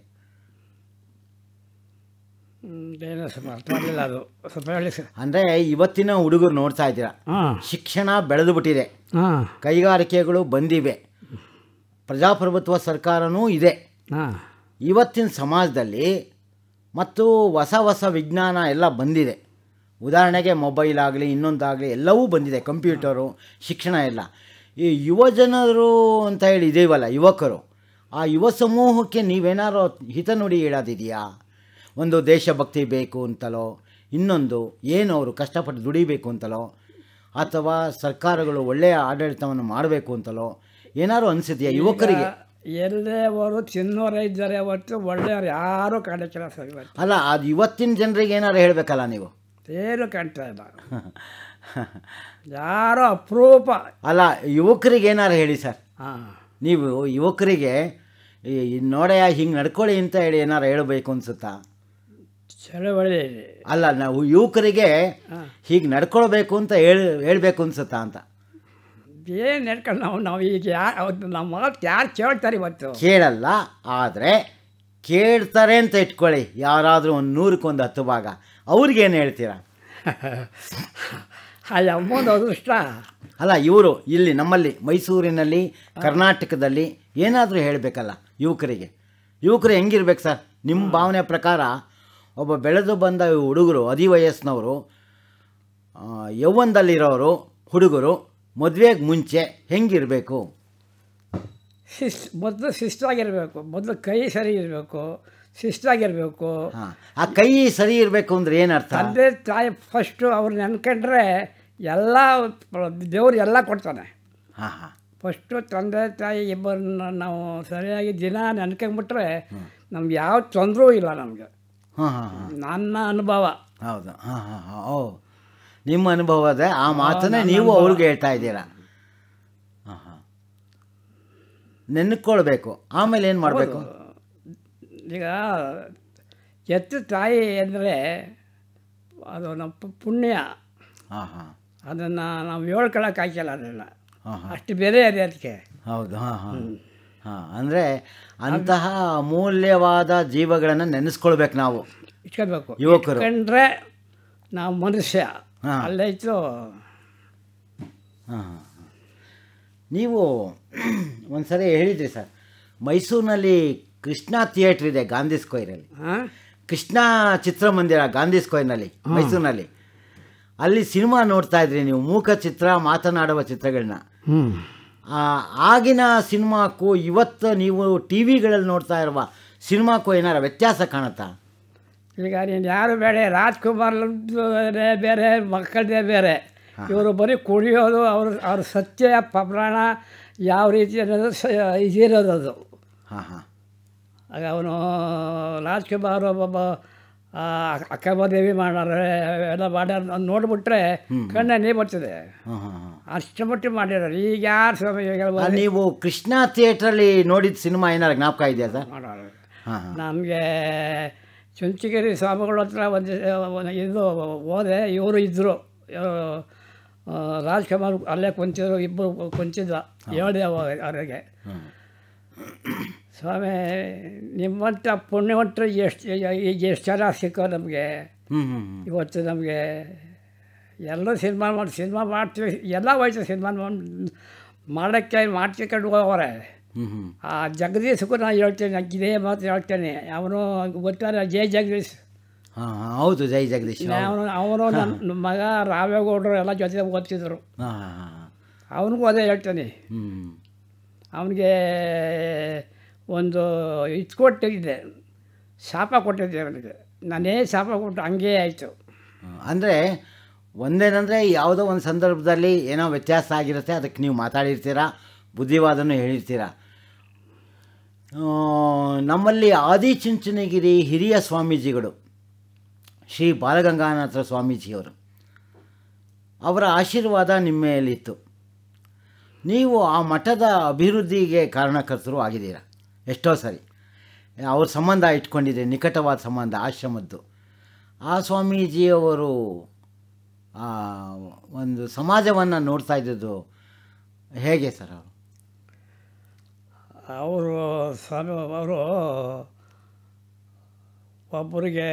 ಹ್ಮ್, ಏನೋ ಸ್ವಲ್ಪ ಅರ್ಥ ಆಗಲಿಲ್ಲ ಅದು ಸ್ವಲ್ಪ ಹೇಳಿ ಸರ್ ಅಂದರೆ ಇವತ್ತಿನ ಹುಡುಗರು ನೋಡ್ತಾ ಇದ್ದೀರಾ ಹಾಂ ಶಿಕ್ಷಣ ಬೆಳೆದು ಬಿಟ್ಟಿದೆ ಹಾಂ ಕೈಗಾರಿಕೆಗಳು ಬಂದಿವೆ ಪ್ರಜಾಪ್ರಭುತ್ವ ಸರ್ಕಾರನೂ ಇದೆ ಹಾಂ ಇವತ್ತಿನ ಸಮಾಜದಲ್ಲಿ ಮತ್ತು ಹೊಸ ಹೊಸ ವಿಜ್ಞಾನ ಎಲ್ಲ ಬಂದಿದೆ ಉದಾಹರಣೆಗೆ ಮೊಬೈಲ್ ಆಗಲಿ ಇನ್ನೊಂದಾಗಲಿ ಎಲ್ಲವೂ ಬಂದಿದೆ ಕಂಪ್ಯೂಟರು ಶಿಕ್ಷಣ ಎಲ್ಲ ಈ ಯುವಜನರು ಅಂತ ಹೇಳಿ ಇದೀವಲ್ಲ ಯುವಕರು ಆ ಯುವ ಸಮೂಹಕ್ಕೆ ನೀವೇನಾರು ಹಿತ ನುಡಿ ಹೇಳೋದಿದೆಯಾ ಒಂದು ದೇಶಭಕ್ತಿ ಬೇಕು ಅಂತಲೋ ಇನ್ನೊಂದು ಏನು ಅವರು ಕಷ್ಟಪಟ್ಟು ದುಡಿಬೇಕು ಅಂತಲೋ ಅಥವಾ ಸರ್ಕಾರಗಳು ಒಳ್ಳೆಯ ಆಡಳಿತವನ್ನು ಮಾಡಬೇಕು ಅಂತಲೋ ಏನಾದ್ರು ಅನಿಸಿದೆಯಾ ಯುವಕರಿಗೆ ಎಲ್ಲೇ ಅವರು ತಿನ್ನೋರೇ ಇದ್ದಾರೆ ಹೊರತು ಒಳ್ಳೆಯವ್ರು ಯಾರೂ ಕಾಣಕ್ಕಿಲ್ಲ ಸರ್ ಇವತ್ತು ಅಲ್ಲ ಅದು ಇವತ್ತಿನ ಜನರಿಗೆ ಏನಾರು ಹೇಳಬೇಕಲ್ಲ ನೀವು ಏನು ಕಾಣ್ತಾ ಇಲ್ಲ ಯಾರೋ ಅಪರೂಪ ಅಲ್ಲ ಯುವಕರಿಗೆ ಏನಾರು ಹೇಳಿ ಸರ್ ಹಾಂ ನೀವು ಯುವಕರಿಗೆ ಈ- ಈ ನೋಡಯ್ಯ ಹಿಂಗೆ ನಡ್ಕೊಳ್ಳಿ ಅಂತ ಹೇಳಿ ಏನಾರು ಹೇಳಬೇಕು ಅನ್ಸುತ್ತಾ ಚಳವಳಿ ಅಲ್ಲ ನಾವು ಯುವಕರಿಗೆ ಹಾಂ ಹೀಗೆ ನಡ್ಕೊಳ್ಬೇಕು ಅಂತ ಹೇಳಿ ಹೇಳಬೇಕು ಅನ್ಸುತ್ತಾ ಅಂತ ಏನು ನಡ್ಕೊಂಡು ನಾವು ನಾವು ಈಗ ಯಾರು ನಮ್ಮ ಮಾತು ಯಾರು ಕೇಳ್ತಾರೆ ಇವತ್ತು ಕೇಳಲ್ಲ ಆದರೆ ಕೇಳ್ತಾರೆ ಅಂತ ಇಟ್ಕೊಳ್ಳಿ ಯಾರಾದರೂ ಒಂದು ನೂರಕ್ಕೊಂದು ಹತ್ತು ಭಾಗ ಅವ್ರಿಗೇನು ಹೇಳ್ತೀರಾ ಆ ಅಮ್ಮನ ಅದೃಷ್ಟ ಅಲ್ಲ ಇವರು ಇಲ್ಲಿ ನಮ್ಮಲ್ಲಿ ಮೈಸೂರಿನಲ್ಲಿ ಕರ್ನಾಟಕದಲ್ಲಿ ಏನಾದರೂ ಹೇಳಬೇಕಲ್ಲ ಯುವಕರಿಗೆ ಯುವಕರು ಹೆಂಗಿರ್ಬೇಕು ಸರ್ ನಿಮ್ಮ ಭಾವನೆ ಪ್ರಕಾರ ಒಬ್ಬ ಬೆಳೆದು ಬಂದ ಹುಡುಗರು ಅದಿ ವಯಸ್ಸಿನವರು ಆ, ಯೌವನದಲ್ಲಿರೋರು ಹುಡುಗರು ಮದುವೆಗೆ ಮುಂಚೆ ಹೆಂಗಿರಬೇಕು ಶಿಸ್ ಮೊದಲು ಶಿಸ್ತಾಗಿರಬೇಕು ಮೊದಲು ಕೈ ಸರಿ ಇರಬೇಕು ಶಿಸ್ತಾಗಿರಬೇಕು ಹಾಂ ಆ ಕೈ ಸರಿ ಇರಬೇಕು ಅಂದ್ರೆ ಏನರ್ಥ ತಂದೆ ತಾಯಿ ಫಸ್ಟು ಅವ್ರು ನೆನ್ಕೊಂಡ್ರೆ ಎಲ್ಲ ದೇವ್ರು ಎಲ್ಲ ಕೊಡ್ತಾನೆ ಹಾಂ ಹಾಂ ಫಸ್ಟು ತಂದೆ ತಾಯಿ ಇಬ್ಬರನ್ನ ನಾವು ಸರಿಯಾಗಿ ದಿನ ನೆನ್ಕೊಂಬಿಟ್ರೆ ನಮ್ಗೆ ಯಾವ ತೊಂದರೂ ಇಲ್ಲ ನಮಗೆ ಹಾಂ ಹಾಂ ಹಾಂ ನನ್ನ ಅನುಭವ ಹೌದು ಹಾಂ ಹಾಂ ಹಾಂ ಓ ನಿಮ್ಮ ಅನುಭವದ ಆ ಮಾತನ್ನೇ ನೀವು ಅವ್ರಿಗೆ ಹೇಳ್ತಾ ಇದ್ದೀರಾ ಹಾಂ ಹಾಂ ನೆನ್ಕೊಳ್ಬೇಕು ಆಮೇಲೆ ಏನು ಮಾಡಬೇಕು ಈಗ ಎತ್ತು ತಾಯಿ ಅಂದರೆ ಅದು ನಮ್ಮ ಪು- ಪುಣ್ಯ ಹಾಂ ಹಾಂ ಅದನ್ನು ನಾವು ಹೇಳ್ಕೊಳಕ್ಕೆ ಹಾಕಿಲ್ಲ ಅದನ್ನು ಹಾಂ ಹಾಂ ಅಷ್ಟು ಬೆಲೆ ಇದೆ ಅದಕ್ಕೆ ಹೌದು ಹಾಂ ಹಾಂ ಹಾಂ ಅಂದರೆ ಅಂತಹ ಅಮೂಲ್ಯವಾದ ಜೀವಗಳನ್ನು ನೆನೆಸ್ಕೊಳ್ಬೇಕು ನಾವು ಇಟ್ಕೋಬೇಕು ಯುವಕರು. ಇಟ್ಕೊಂಡ್ರೆ ನಾವು ಮನುಷ್ಯ ಹಾ. ಅಲ್ಲೈತು ಹಾಂ ಹಾಂ ನೀವು ಒಂದು ಸರಿ ಹೇಳಿದ್ರಿ ಸರ್ ಮೈಸೂರಿನಲ್ಲಿ ಕೃಷ್ಣ ಥಿಯೇಟ್ರ್ ಇದೆ ಗಾಂಧಿ ಸ್ಕ್ವೈರಲ್ಲಿ ಹಾಂ ಕೃಷ್ಣ ಚಿತ್ರಮಂದಿರ ಗಾಂಧಿ ಸ್ಕ್ವೈರ್ನಲ್ಲಿ ಮೈಸೂರಿನಲ್ಲಿ ಅಲ್ಲಿ ಸಿನಿಮಾ ನೋಡ್ತಾ ಇದ್ರಿ ನೀವು ಮೂಕ ಚಿತ್ರ ಮಾತನಾಡುವ ಚಿತ್ರಗಳನ್ನ ಹ್ಞೂ ಆ, ಆಗಿನ ಸಿನಿಮಾಕ್ಕೂ ಇವತ್ತು ನೀವು ಟಿ ವಿಗಳಲ್ಲಿ ನೋಡ್ತಾ ಇರುವ ಸಿನಿಮಾಕ್ಕೂ ಏನಾರ ವ್ಯತ್ಯಾಸ ಕಾಣುತ್ತಾ ಈಗ ನೀನು ಯಾರು ಬೇಡ ರಾಜ್ಕುಮಾರ್ ಬೇರೆ ಮಕ್ಕಳದೇ ಬೇರೆ ಇವರು ಬರೀ ಕುಡಿಯೋದು ಅವ್ರ ಅವ್ರ ಸತ್ಯ ಪುರಾಣ ಯಾವ ರೀತಿ ಅನ್ನೋದು ಸ ಇದಿರೋದು ಅದು ಹಾಂ ಹಾಂ ಆಗ ಅವನು ರಾಜ್ಕುಮಾರ್ ಒಬ್ಬೊಬ್ಬ ಆ, ಅಕ್ಕಮದೇವಿ ಮಾಡಾರೆ ಎಲ್ಲ ಮಾಡ್ಯಾರ ಅದ್ನ ನೋಡ್ಬಿಟ್ರೆ ಕಣ್ಣ ನೀ ಬರ್ತದೆ ಹಾಂ ಹಾಂ ಹಾಂ ಅಷ್ಟು ಮಟ್ಟಿಗೆ ಮಾಡಿರೋರು ಈಗ ಯಾರು ಸ್ವಾಮಿ ಈಗ ಆ, ನೀವು ಕೃಷ್ಣ ಥಿಯೇಟ್ರಲ್ಲಿ ನೋಡಿದ ಸಿನಿಮಾ ಏನಾರ ಜ್ಞಾಪಕ ಇದೆಯಾ ಸರ್ ಮಾಡೋರು ಹಾಂ ಹಾಂ ನಮಗೆ ಚುಂಚಗಿರಿ ಸ್ವಾಮಿಗಳ ಹತ್ರ ಒಂದು ಒಂದು ಇದು ಹೋದೆ ಇವರು ಇದ್ದರು ರಾಜ್ಕುಮಾರ್ ಅಲ್ಲೇ ಕುಂತಿದ್ರು ಇಬ್ಬರು ಕುಂತಿದ್ದ ಹೇಳಿದೆ ಅವ- ಅವ್ರಿಗೆ ಸ್ವಾಮಿ ನಿಮ್ಮಂಥ ಪುಣ್ಯವಂತರು ಎಷ್ಟು ಈಗ ಎಷ್ಟು ಜನ ಸಿಕ್ಕೋ ನಮಗೆ ಹ್ಞೂ ಹ್ಞೂ ಹ್ಞೂ ಇವತ್ತು ನಮಗೆ ಎಲ್ಲರೂ ಸಿನಿಮಾ ಮಾಡಿ ಸಿನಿಮಾ ಮಾಡ್ತೀವಿ ಎಲ್ಲ ಹೋಯ್ತು ಸಿನಿಮಾ ಮಾಡೋಕ್ಕೆ ಮಾಡ್ತಿಕೊಂಡು ಹೋಗೋರೆ ಹ್ಞೂ ಹ್ಞೂ ಆ ಜಗದೀಶ್ಗೂ ನಾನು ಹೇಳ್ತೇನೆ ನಂಗೆ ಇದೇ ಮಾತು ಹೇಳ್ತೇನೆ ಅವನು ಗೊತ್ತಾರೆ ಜೈ ಜಗದೀಶ್ ಹಾಂ ಹಾಂ ಹೌದು ಜೈ ಜಗದೀಶ್ ಅವನು ಅವನು ನನ್ನ ಮಗ ರಾವೇಗೌಡರು ಎಲ್ಲ ಜೊತೆ ಓದ್ತಿದ್ರು ಹಾಂ ಹಾಂ ಹಾಂ ಅವನಿಗೂ ಅದೇ ಹೇಳ್ತೇನೆ ಹ್ಞೂ ಅವನಿಗೆ ಒಂದು ಇದು ಕೊಟ್ಟಿದ್ದೆ ಶಾಪ ಕೊಟ್ಟಿದ್ದೆ ಅವನಿಗೆ ನಾನೇ ಶಾಪ ಕೊಟ್ಟು ಹಂಗೇ ಆಯಿತು ಅಂದರೆ ಒಂದೇನಂದರೆ ಯಾವುದೋ ಒಂದು ಸಂದರ್ಭದಲ್ಲಿ ಏನೋ ವ್ಯತ್ಯಾಸ ಆಗಿರುತ್ತೆ ಅದಕ್ಕೆ ನೀವು ಮಾತಾಡಿರ್ತೀರ ಬುದ್ಧಿವಾದನೂ ಹೇಳಿರ್ತೀರ ಆ, ನಮ್ಮಲ್ಲಿ ಆದಿಚುಂಚನಗಿರಿ ಹಿರಿಯ ಸ್ವಾಮೀಜಿಗಳು ಶ್ರೀ ಬಾಲಗಂಗಾನಾಥ ಸ್ವಾಮೀಜಿಯವರು ಅವರ ಆಶೀರ್ವಾದ ನಿಮ್ಮ ಮೇಲಿತ್ತು ನೀವು ಆ ಮಠದ ಅಭಿವೃದ್ಧಿಗೆ ಕಾರಣಕರ್ತರು ಆಗಿದ್ದೀರಾ ಎಷ್ಟೋ ಸರಿ ಅವ್ರ ಸಂಬಂಧ ಇಟ್ಕೊಂಡಿದೆ ನಿಕಟವಾದ ಸಂಬಂಧ ಆಶ್ರಮದ್ದು ಆ ಸ್ವಾಮೀಜಿಯವರು ಆ, ಒಂದು ಸಮಾಜವನ್ನು ನೋಡ್ತಾ ಇದ್ದದ್ದು ಹೇಗೆ ಸರ್ ಅವರು ಅವರು ಸ್ವಾಮಿ ಅವರು ಒಬ್ಬರಿಗೆ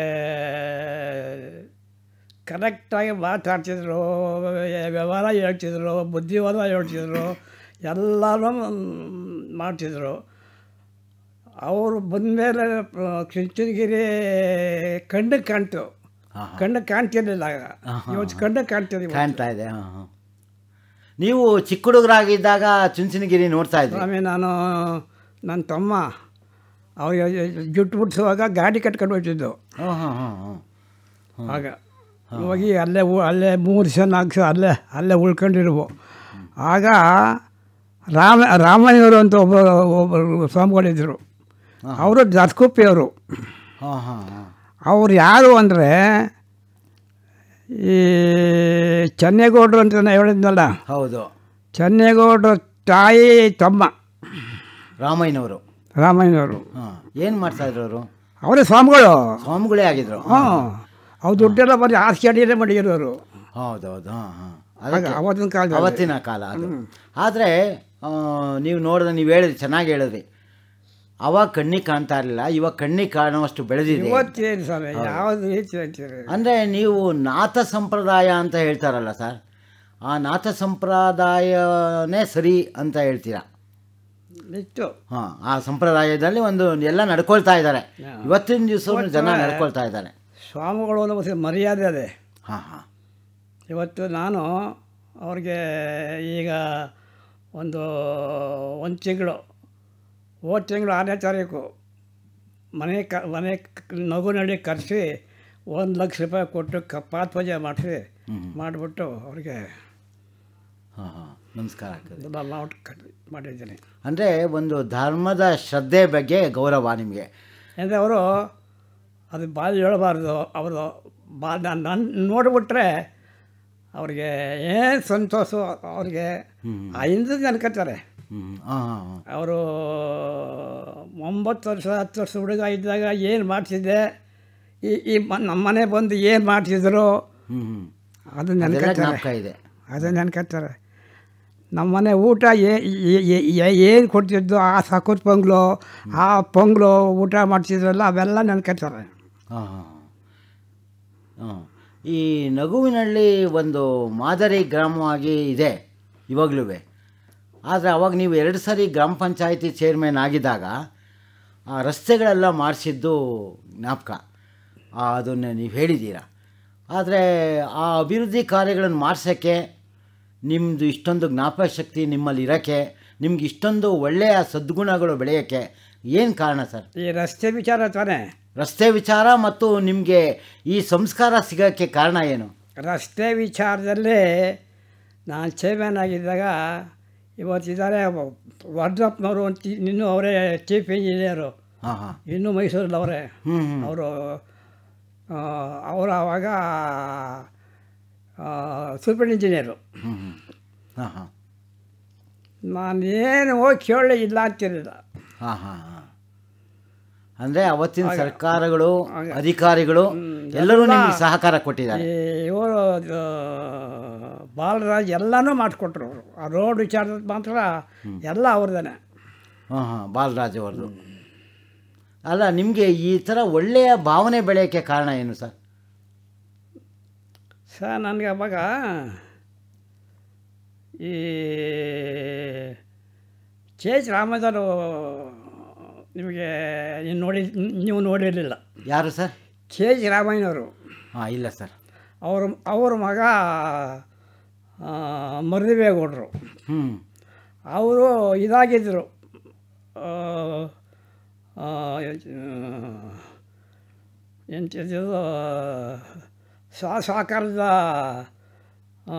ಕರೆಕ್ಟಾಗಿ ಮಾತಾಡ್ತಿದ್ರು ವ್ಯವಹಾರ ಹೇಳ್ತಿದ್ರು ಬುದ್ಧಿವಾದ ಹೇಳ್ತಿದ್ರು ಎಲ್ಲನೂ ಮಾಡ್ತಿದ್ರು ಅವರು ಬಂದಮೇಲೆ ಚುಂಚನಗಿರಿ ಕಣ್ಣಿಗೆ ಕಾಣ್ತು ಹಾಂ ಕಣ್ಣಿಗೆ ಕಾಣ್ತಿರ್ಲಿಲ್ಲ ಆಗ ಇವತ್ತು ಕಣ್ಣಿಗೆ ಕಾಣ್ತಿದ್ವಿ ಕಾಣ್ತಾ ಇದೆ ಹಾಂ ಹಾಂ ನೀವು ಚಿಕ್ಕ ಹುಡುಗರಾಗಿದ್ದಾಗ ಚುಂಚನಗಿರಿ ನೋಡ್ತಾ ಇದ್ರಿ ಸ್ವಾಮಿ ನಾನು ನನ್ನ ತಮ್ಮ ಅವ್ರಿಗೆ ಜುಟ್ಟು ಬಿಡಿಸುವಾಗ ಗಾಡಿ ಕಟ್ಕೊಂಡು ಹೋಗ್ತಿದ್ದು ಹಾಂ ಹಾಂ ಹಾಂ ಹಾಂ ಆಗ ಹೋಗಿ ಅಲ್ಲೇ ಉ- ಅಲ್ಲೇ ಮೂರು ದಿವಸ ನಾಲ್ಕು ದಿವಸ ಅಲ್ಲೇ ಅಲ್ಲೇ ಉಳ್ಕೊಂಡಿರುವು ಆಗ ರಾಮ ರಾಮಯ್ಯವರು ಅಂತ ಒಬ್ಬ ಒಬ್ಬರು ಸ್ವಾಮಿಗಳಿದ್ದರು ಅವರು ದತ್ಕುಪ್ಪಿಯವರು ಹಾಂ ಹಾಂ ಹಾಂ ಅವ್ರು ಯಾರು ಅಂದರೆ ಈ ಚೆನ್ನೇಗೌಡರು ಅಂತ ನಾನು ಹೇಳಿದ್ನಲ್ಲ ಹೌದು ಚೆನ್ನೇಗೌಡರ ತಾಯಿ ತಮ್ಮ ರಾಮಯ್ಯನವರು ರಾಮಯ್ಯನವರು ಹಾಂ ಏನು ಮಾಡ್ತಾ ಇದ್ರು ಅವರು ಅವರೇ ಸ್ವಾಮಿಗಳು ಸ್ವಾಮಿಗಳೇ ಆಗಿದ್ರು ಹಾಂ ಅವ್ರು ದುಡ್ಡೆಲ್ಲ ಬರೀ ಆಸ್ತಿ ಅಡಿಯಲ್ಲೇ ಮಡಗಿರೋರು ಹೌದೌದು ಹಾಂ ಹಾಂ ಆಗ ಅವತ್ತಿನ ಕಾಲದಲ್ಲಿ ಅವತ್ತಿನ ಕಾಲ ಅದು ಆದರೆ ನೀವು ನೋಡಿದ್ರೆ ನೀವು ಹೇಳಿದ್ರಿ ಚೆನ್ನಾಗಿ ಹೇಳಿದ್ರಿ ಅವಾಗ ಕಣ್ಣಿಗೆ ಕಾಣ್ತಾ ಇರಲಿಲ್ಲ ಇವಾಗ ಕಣ್ಣಿಗೆ ಕಾಣುವಷ್ಟು ಬೆಳೆದಿದೆ ಇವತ್ತೇನು ಸ್ವಾಮಿ ಯಾವುದು ರೀತಿ ಹೇಳ್ತೀರಿ ಅಂದರೆ ನೀವು ನಾಥ ಸಂಪ್ರದಾಯ ಅಂತ ಹೇಳ್ತಾರಲ್ಲ ಸರ್ ಆ ನಾಥ ಸಂಪ್ರದಾಯನೇ ಸರಿ ಅಂತ ಹೇಳ್ತೀರಾ ಇತ್ತು ಹಾಂ ಆ ಸಂಪ್ರದಾಯದಲ್ಲಿ ಒಂದು ಎಲ್ಲ ನಡ್ಕೊಳ್ತಾ ಇದ್ದಾರೆ ಇವತ್ತಿನ ದಿವಸ ಜನ ನಡ್ಕೊಳ್ತಾ ಇದ್ದಾರೆ ಸ್ವಾಮಿಗಳು ಅನ್ನೋ ಒಂದು ಮರ್ಯಾದೆ ಅದೇ ಹಾಂ ಹಾಂ ಇವತ್ತು ನಾನು ಅವ್ರಿಗೆ ಈಗ ಒಂದು ಒಂದು ತಿಂಗಳು ಹೋದ ತಿಂಗಳು ಆರನೇ ತಾರೀಕು ಮನೆ ಕ ಮನೆ ಕ- ನಗುನಳ್ಳಿ ಕರೆಸಿ ಒಂದು ಲಕ್ಷ ರೂಪಾಯಿ ಕೊಟ್ಟು ಕಪಾತ್ ಪೂಜೆ ಮಾಡಿಸಿ ಮಾಡಿಬಿಟ್ಟು ಅವ್ರಿಗೆ ಹಾಂ ಹಾಂ ನಮಸ್ಕಾರ ಆಗ್ತದೆ ಎಲ್ಲ ಮಾಡಿ ಕಟ್- ಮಾಡಿದ್ದೀನಿ ಅಂದರೆ ಒಂದು ಧರ್ಮದ ಶ್ರದ್ಧೆ ಬಗ್ಗೆ ಗೌರವ ನಿಮಗೆ ಅಂದರೆ ಅವರು ಅದು ಬಾಯಿ ಹೇಳಬಾರ್ದು ಅವರು ಬಾ ನಾನು ನನ್ನ ನೋಡಿಬಿಟ್ರೆ ಅವ್ರಿಗೆ ಏನು ಸಂತೋಷ ಅವ್ರಿಗೆ ಆ ಹಿಂದೆ ನೆನ್ಕೋತಾರೆ ಹ್ಞೂ ಹಾಂ ಹಾಂ ಹಾಂ ಅವರು ಒಂಬತ್ತು ವರ್ಷ ಹತ್ತು ವರ್ಷ ಹುಡುಗ ಇದ್ದಾಗ ಏನು ಮಾಡ್ತಿದ್ದೆ ಈ ಈ ಮ- ನಮ್ಮ ಮನೆ ಬಂದು ಏನು ಮಾಡ್ತಿದ್ರು ಹ್ಞೂ ಹ್ಞೂ ಅದು ಅದೆಲ್ಲ ನೆನ್ಕೋತಾರೆ ಜ್ಞಾಪಕ ಇದೆ ಅದು ನೆನ್ಕೋತಾರೆ ನಮ್ಮ ಮನೆ ಊಟ ಏನು ಕೊಡ್ತಿದ್ದು ಆ ಸಕುತ್ ಪೊಂಗ್ಲು ಆ ಪೊಂಗ್ಲು ಊಟ ಮಾಡ್ತಿದ್ರಲ್ಲ ಅವೆಲ್ಲ ನೆನ್ಕೋತಾರೆ ಹಾಂ ಹಾಂ ಹಾಂ ಈ ನಗುವಿನಳ್ಳಿ ಒಂದು ಮಾದರಿ ಗ್ರಾಮವಾಗಿ ಇದೆ ಇವಾಗಲೂ ಆದರೆ ಅವಾಗ ನೀವು ಎರಡು ಸರಿ ಗ್ರಾಮ ಪಂಚಾಯಿತಿ ಚೇರ್ಮನ್ ಆಗಿದ್ದಾಗ ಆ ರಸ್ತೆಗಳೆಲ್ಲ ಮಾಡಿಸಿದ್ದು ಜ್ಞಾಪಕ ಆ, ಅದನ್ನು ನೀವು ಹೇಳಿದ್ದೀರಾ ಆದರೆ ಆ ಅಭಿವೃದ್ಧಿ ಕಾರ್ಯಗಳನ್ನು ಮಾಡಿಸೋಕ್ಕೆ ನಿಮ್ಮದು ಇಷ್ಟೊಂದು ಜ್ಞಾಪಕ ಶಕ್ತಿ ನಿಮ್ಮಲ್ಲಿ ಇರೋಕ್ಕೆ ನಿಮ್ಗೆ ಇಷ್ಟೊಂದು ಒಳ್ಳೆಯ ಸದ್ಗುಣಗಳು ಬೆಳೆಯೋಕ್ಕೆ ಏನು ಕಾರಣ ಸರ್ ಈ ರಸ್ತೆ ವಿಚಾರ ತಾನೇ ರಸ್ತೆ ವಿಚಾರ ಮತ್ತು ನಿಮಗೆ ಈ ಸಂಸ್ಕಾರ ಸಿಗೋಕ್ಕೆ ಕಾರಣ ಏನು ರಸ್ತೆ ವಿಚಾರದಲ್ಲಿ ನಾನು ಚೇರ್ಮನ್ ಆಗಿದ್ದಾಗ ಇವತ್ತಿದ್ದಾರೆ ವರ್ಧಪ್ಪನವರು ಅಂತ ಇನ್ನೂ ಅವರೇ ಚೀಫ್ ಇಂಜಿನಿಯರು ಹಾಂ ಹಾಂ ಇನ್ನೂ ಮೈಸೂರಲ್ಲಿ ಅವರೇ ಹ್ಞೂ ಹ್ಞೂ ಅವರು ಅವರು ಆವಾಗ ಸೂಪರ್ ಇಂಜಿನಿಯರು ಹ್ಞೂ ಹ್ಞೂ ಹಾಂ ಹಾಂ ನಾನೇನು ಹೋಗಿ ಕೇಳಲೇ ಇಲ್ಲ ಅಂತಿರಲಿಲ್ಲ ಹಾಂ ಹಾಂ ಹಾಂ ಅಂದರೆ ಅವತ್ತಿನ ಸರ್ಕಾರಗಳು ಅಧಿಕಾರಿಗಳು ಎಲ್ಲರೂ ನಿಮಗೆ ಸಹಕಾರ ಕೊಟ್ಟಿದ್ದಾರೆ ಈ ಇವರು ಬಾಲರಾಜ್ ಎಲ್ಲನೂ ಮಾಡಿಕೊಟ್ರು ಅವರು ಆ ರೋಡ್ ವಿಚಾರದ ಮಾತ್ರ ಎಲ್ಲ ಅವ್ರದ್ದೇನೆ ಹಾಂ ಹಾಂ ಬಾಲರಾಜ್ ಅವ್ರದ್ದು ಅಲ್ಲ ನಿಮಗೆ ಈ ಥರ ಒಳ್ಳೆಯ ಭಾವನೆ ಬೆಳೆಯೋಕ್ಕೆ ಕಾರಣ ಏನು ಸರ್ ಸರ್ ನನಗೆ ಅವಾಗ ಈ ಚೇಚ್ ರಾಮದಾರು ನಿಮಗೆ ನೀವು ನೋಡಿ ನೀವು ನೋಡಿರಲಿಲ್ಲ ಯಾರು ಸರ್ ಚೇಚ್ ರಾಮಯ್ಯನವರು ಹಾಂ ಇಲ್ಲ ಸರ್ ಅವ್ರ ಅವ್ರ ಮಗ ಮರುದಿವೇಗೌಡರು ಹ್ಞೂ ಅವರು ಇದಾಗಿದ್ದರು ಎಂತಿದ್ದು ಸ್ವ ಸಹಕಾರದ ಆ,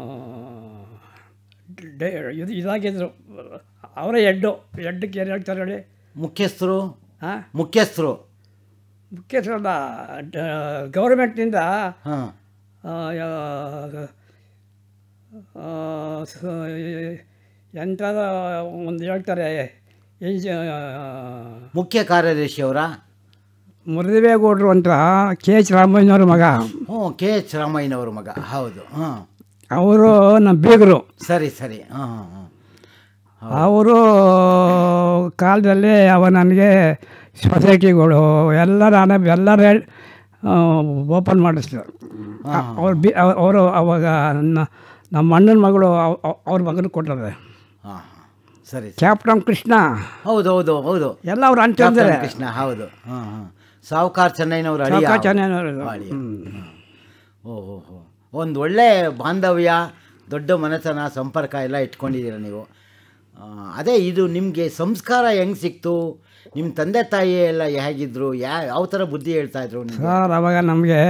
ಡೇ ಇದು ಇದಾಗಿದ್ದರು ಅವರೇ ಎಡ್ಡು ಎಡ್ಡಕ್ಕೆ ಏನು ಹೇಳ್ತಾರೆ ಹೇಳಿ ಮುಖ್ಯಸ್ಥರು ಹಾಂ ಮುಖ್ಯಸ್ಥರು ಮುಖ್ಯಸ್ಥರಲ್ಲ ಗೌರ್ಮೆಂಟ್ನಿಂದ ಹಾಂ ಆ, ಯಾ- ಆ, ಸ- ಎಂಥದ ಒಂದು ಹೇಳ್ತಾರೆ ಇಂಜ ಮುಖ್ಯ ಕಾರ್ಯದರ್ಶಿಯವರ ಮುರದೇವೇಗೌಡರು ಅಂತ ಕೆ ಎಚ್ ರಾಮಯ್ಯನವ್ರ ಮಗ ಹ್ಞೂ ಕೆ ಎಚ್ ರಾಮಯ್ಯನವ್ರ ಮಗ ಹೌದು ಹಾಂ ಅವರು ನಮ್ಮ ಬೀಗರು ಸರಿ ಸರಿ ಹಾಂ ಹಾಂ ಹಾಂ ಅವರು ಕಾಲದಲ್ಲಿ ಅವ ನನಗೆ ಸೊಸೈಟಿಗಳು ಎಲ್ಲ ನಾನು ಎಲ್ಲರ ಓಪನ್ ಮಾಡಿಸಿದ್ರು ಅವ್ರು ಬಿ ಅವರು ಅವಾಗ ನನ್ನ ನಮ್ಮ ಅಣ್ಣನ ಮಗಳು ಅವ್- ಅವ್- ಅವ್ರ ಮಗನಿಗೆ ಕೊಟ್ಟರೆ ಹಾಂ ಹಾಂ ಸರಿ ಸರಿ ಕ್ಯಾಪ್ಟನ್ ಕೃಷ್ಣ ಹೌದು ಹೌದು ಹೌದು ಎಲ್ಲ ಅವ್ರು ಅಂಟಿದ್ದಾರೆ ಕ್ಯಾಪ್ಟನ್ ಕೃಷ್ಣ ಹೌದು ಹಾಂ ಹಾಂ ಸಾವುಕಾರ್ ಚೆನ್ನೈನವ್ರ ಅಳಿಯ ಸಾವ್ಕಾರ್ ಚೆನ್ನೈನವ್ರು. ಅಳಿಯ. ಓ ಹೋ ಹೋ ಒಂದು ಒಳ್ಳೆ ಬಾಂಧವ್ಯ ದೊಡ್ಡ ಮನೆತನ ಸಂಪರ್ಕ ಎಲ್ಲ ಇಟ್ಕೊಂಡಿದ್ದೀರ ನೀವು ಆ, ಅದೇ ಇದು ನಿಮಗೆ ಸಂಸ್ಕಾರ ಹೆಂಗೆ ಸಿಕ್ತು ನಿಮ್ಮ ತಂದೆ ತಾಯಿ ಎಲ್ಲ ಹೇಗಿದ್ರು ಯಾ ಯಾವ ಥರ ಬುದ್ಧಿ ಹೇಳ್ತಾ ಇದ್ರು ನಿಮ್ಗೆ ಸರ್ ಅವಾಗ ನಮಗೆ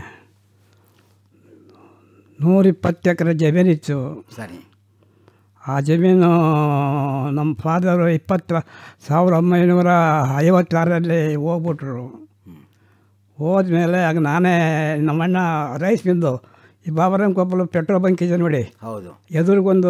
ನೂರಿಪ್ಪತ್ತು ಎಕರೆ ಜಮೀನಿತ್ತು ಸರಿ ಆ ಜಮೀನು ನಮ್ಮ ಫಾದರು ಇಪ್ಪತ್ತು ಸಾವಿರದ ಒಂಬೈನೂರ ಐವತ್ತಾರರಲ್ಲಿ ಹೋಗ್ಬಿಟ್ರು ಹೋದ್ಮೇಲೆ ಆಗ ನಾನೇ ನಮ್ಮಣ್ಣ ರೈಸ್ ಮಿಲ್ಲು ಈ ಬಾಬರಂಗ್ ಕೊಪ್ಪಲು ಪೆಟ್ರೋಲ್ ಬಂಕ್ ಇದೆ ನೋಡಿ ಹೌದು ಎದುರಿಗೊಂದು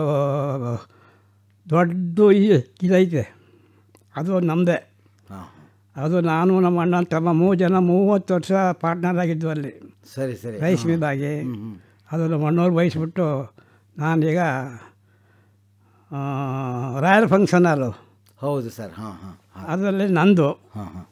ದೊಡ್ಡ ಇ- ಇದೈತೆ ಅದು ನಮ್ಮದೇ ಹಾಂ ಅದು ನಾನು ನಮ್ಮ ಅಣ್ಣ ತಮ್ಮ ಮೂರು ಜನ ಮೂವತ್ತು ವರ್ಷ ಪಾರ್ಟ್ನರ್ ಆಗಿದ್ವು ಅಲ್ಲಿ ಸರಿ ಸರಿ ರೈಸ್ ಮಿಲ್ಲಾಗಿ ಹ್ಞೂ ಹ್ಞೂ ಅದು ನಮ್ಮ ಅಣ್ಣವ್ರು ವಹಿಸ್ಬಿಟ್ಟು ನಾನೀಗ ಆ, ರಾಯಲ್ ಫಂಕ್ಷನ್ ಹಾಲು ಹೌದು ಸರ್ ಹಾಂ ಹಾಂ ಹಾಂ ಅದರಲ್ಲಿ ನಂದು ಹಾಂ ಹಾಂ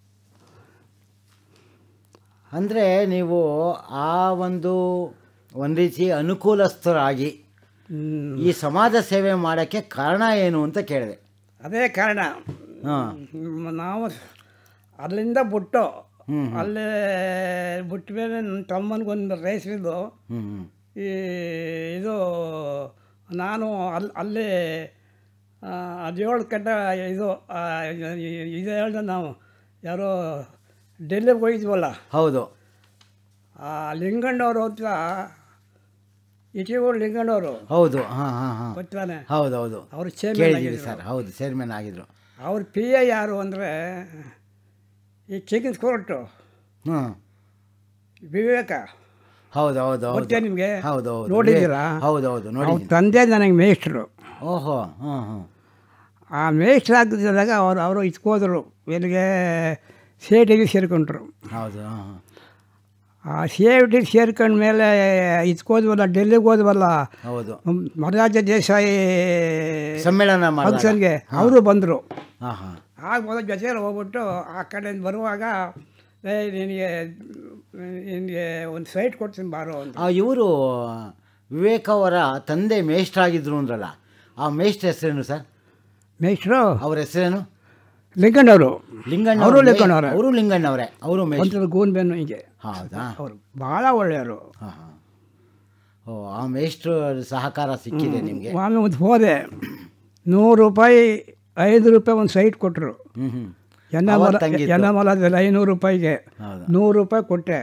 ಅಂದರೆ ನೀವು ಆ ಒಂದು ಒಂದು ರೀತಿ ಅನುಕೂಲಸ್ಥರಾಗಿ ಹ್ಮ್. ಈ ಸಮಾಜ ಸೇವೆ ಮಾಡೋಕ್ಕೆ ಕಾರಣ ಏನು ಅಂತ ಕೇಳಿದೆ ಅದೇ ಕಾರಣ ಹಾಂ ಮ್, ನಾವು ಅಲ್ಲಿಂದ ಬಿಟ್ಟು ಹ್ಞೂ ಅಲ್ಲೇ ಬಿಟ್ಟ ಮೇಲೆ ನನ್ನ ತಮ್ಮನಿಗೊಂದು ರೈಸ್ ಮಿಲ್ಲು ಹ್ಞೂ ಹ್ಞೂ ಈ ಇದು ನಾನು ಅಲ್ಲಿ ಅಲ್ಲೇ ಆ, ಹದಿನೇಳು ಗಂಟೆ ಇದು ಆ, ಇ- ಇದು ಹೇಳ್ದೆ ನಾವು ಯಾರೋ ಡೆಲ್ಲಿಗೆ ಹೋಗಿದ್ವಲ್ಲ ಹೌದು ಆ ಲಿಂಗಣ್ಣವ್ರು ಹತ್ರ ಇಟಿಗೋಡು ಲಿಂಗಣ್ಣವರು ಹೌದು ಹಾಂ ಹಾಂ ಹಾಂ ಗೊತ್ತಾನೆ ಹೌದು ಹೌದು ಅವ್ರು ಚೇರ್ಮನ್ ಕೇಳಿದ್ದೀವಿ ಆಗಿದ್ರು ಸರ್ ಹೌದು ಚೇರ್ಮನ್ ಆಗಿದ್ರು ಅವ್ರ ಪಿ ಎ ಯಾರು ಅಂದರೆ ಈ ಚಿಕನ್ ಕೋರ್ಟು ಹ್ಞೂ ವಿವೇಕ ಹೌದು ಹೌದು ಹೌದು ಗೊತ್ತೇ ನಿಮಗೆ ಹೌದು ಹೌದು ನೋಡಿದ್ದೀರಾ ಹೌದು ಹೌದು ಅವ್ರ ನೋಡಿದ್ದೀನಿ ತಂದೆ ನನಗೆ ಮೇಷ್ಟ್ರು ಓಹೋ ಹ್ಞೂ ಹ್ಞೂ ಆ ಮೇಷ್ಟ್ರು ಆಗ್ತಿದ್ದಾಗ ಅವರು ಅವರು ಇಟ್ಕೋದ್ರು ಎಲ್ಲಿಗೆ ಸಿ ಐ ಟಿಗೆ ಸೇರ್ಕೊಂಡ್ರು ಹೌದು ಹಾಂ ಹಾಂ ಆ ಸಿ ಐ ಟಿಗೆ ಸೇರ್ಕೊಂಡ ಮೇಲೆ ಇಟ್ಕೋದ್ವಲ್ಲ ಡೆಲ್ಲಿಗೆ ಹೋದ್ವಲ್ಲ ಹೌದು ಮೊರಾರ್ಜಿ ದೇಸಾಯಿ ಸಮ್ಮೇಳನ ಮಾಡಿ ಫಂಕ್ಷನ್ಗೆ ಅವರು ಬಂದರು ಹಾಂ ಹಾಂ ಆಗ ಮೊದಲ ಜೊತೆಯಲ್ಲಿ ಹೋಗ್ಬಿಟ್ಟು ಆ ಕಡೆಯಿಂದ ಬರುವಾಗ ಏ ನಿನಗೆ ನಿನಗೆ ಒಂದು ಸೈಟ್ ಕೊಡ್ತೀನಿ ಬಾರೋ ಅಂತ ಇವರು ವಿವೇಕ್ ಅವರ ತಂದೆ ಮೇಷ್ಟ್ರಾಗಿದ್ರು ಅಂದ್ರಲ್ಲ ಆ ಮೇಷ್ಟ್ರ ಹೆಸರೇನು ಸರ್ ಮೇಷ್ಟ್ರು ಅವ್ರ ಹೆಸರೇನು ಲಿಂಗಣ್ಣವರು ಲಿಂಗಣ್ಣ ಅವರು ಅವ್ರ ಮೇ- ಲಿಂಗಣ್ಣವ್ರೆ. ಅವರು ಲಿಂಗಣ್ಣವರೇ ಅವರು ಮೇಷ್ಟ್ರು ಒಂಥರ ಗೂನ್ ಬೆನ್ನು ಹಿಂಗೆ ಹೌದಾ ಅವರು ಭಾಳ ಒಳ್ಳೆಯವರು ಹಾಂ ಹಾಂ ಓ ಆ ಮೇಷ್ಟ್ರು ಸಹಕಾರ ಸಿಕ್ಕಿದೆ ನಿಮಗೆ ಆಮೇಲೆ ಒಂದು ಹೋದೆ ನೂರು ರೂಪಾಯಿ ಐದು ರೂಪಾಯಿ ಒಂದು ಸೈಟ್ ಕೊಟ್ಟರು ಹ್ಞೂ ಹ್ಞೂ ಎನ್ನಮಲ ಅವತ್ತು ಹಂಗಿತ್ತು. ಎನ್ನಮಲದಲ್ಲಿ ಐನೂರು ರೂಪಾಯಿಗೆ ಹೌದು ನೂರು ರೂಪಾಯಿ ಕೊಟ್ಟೆ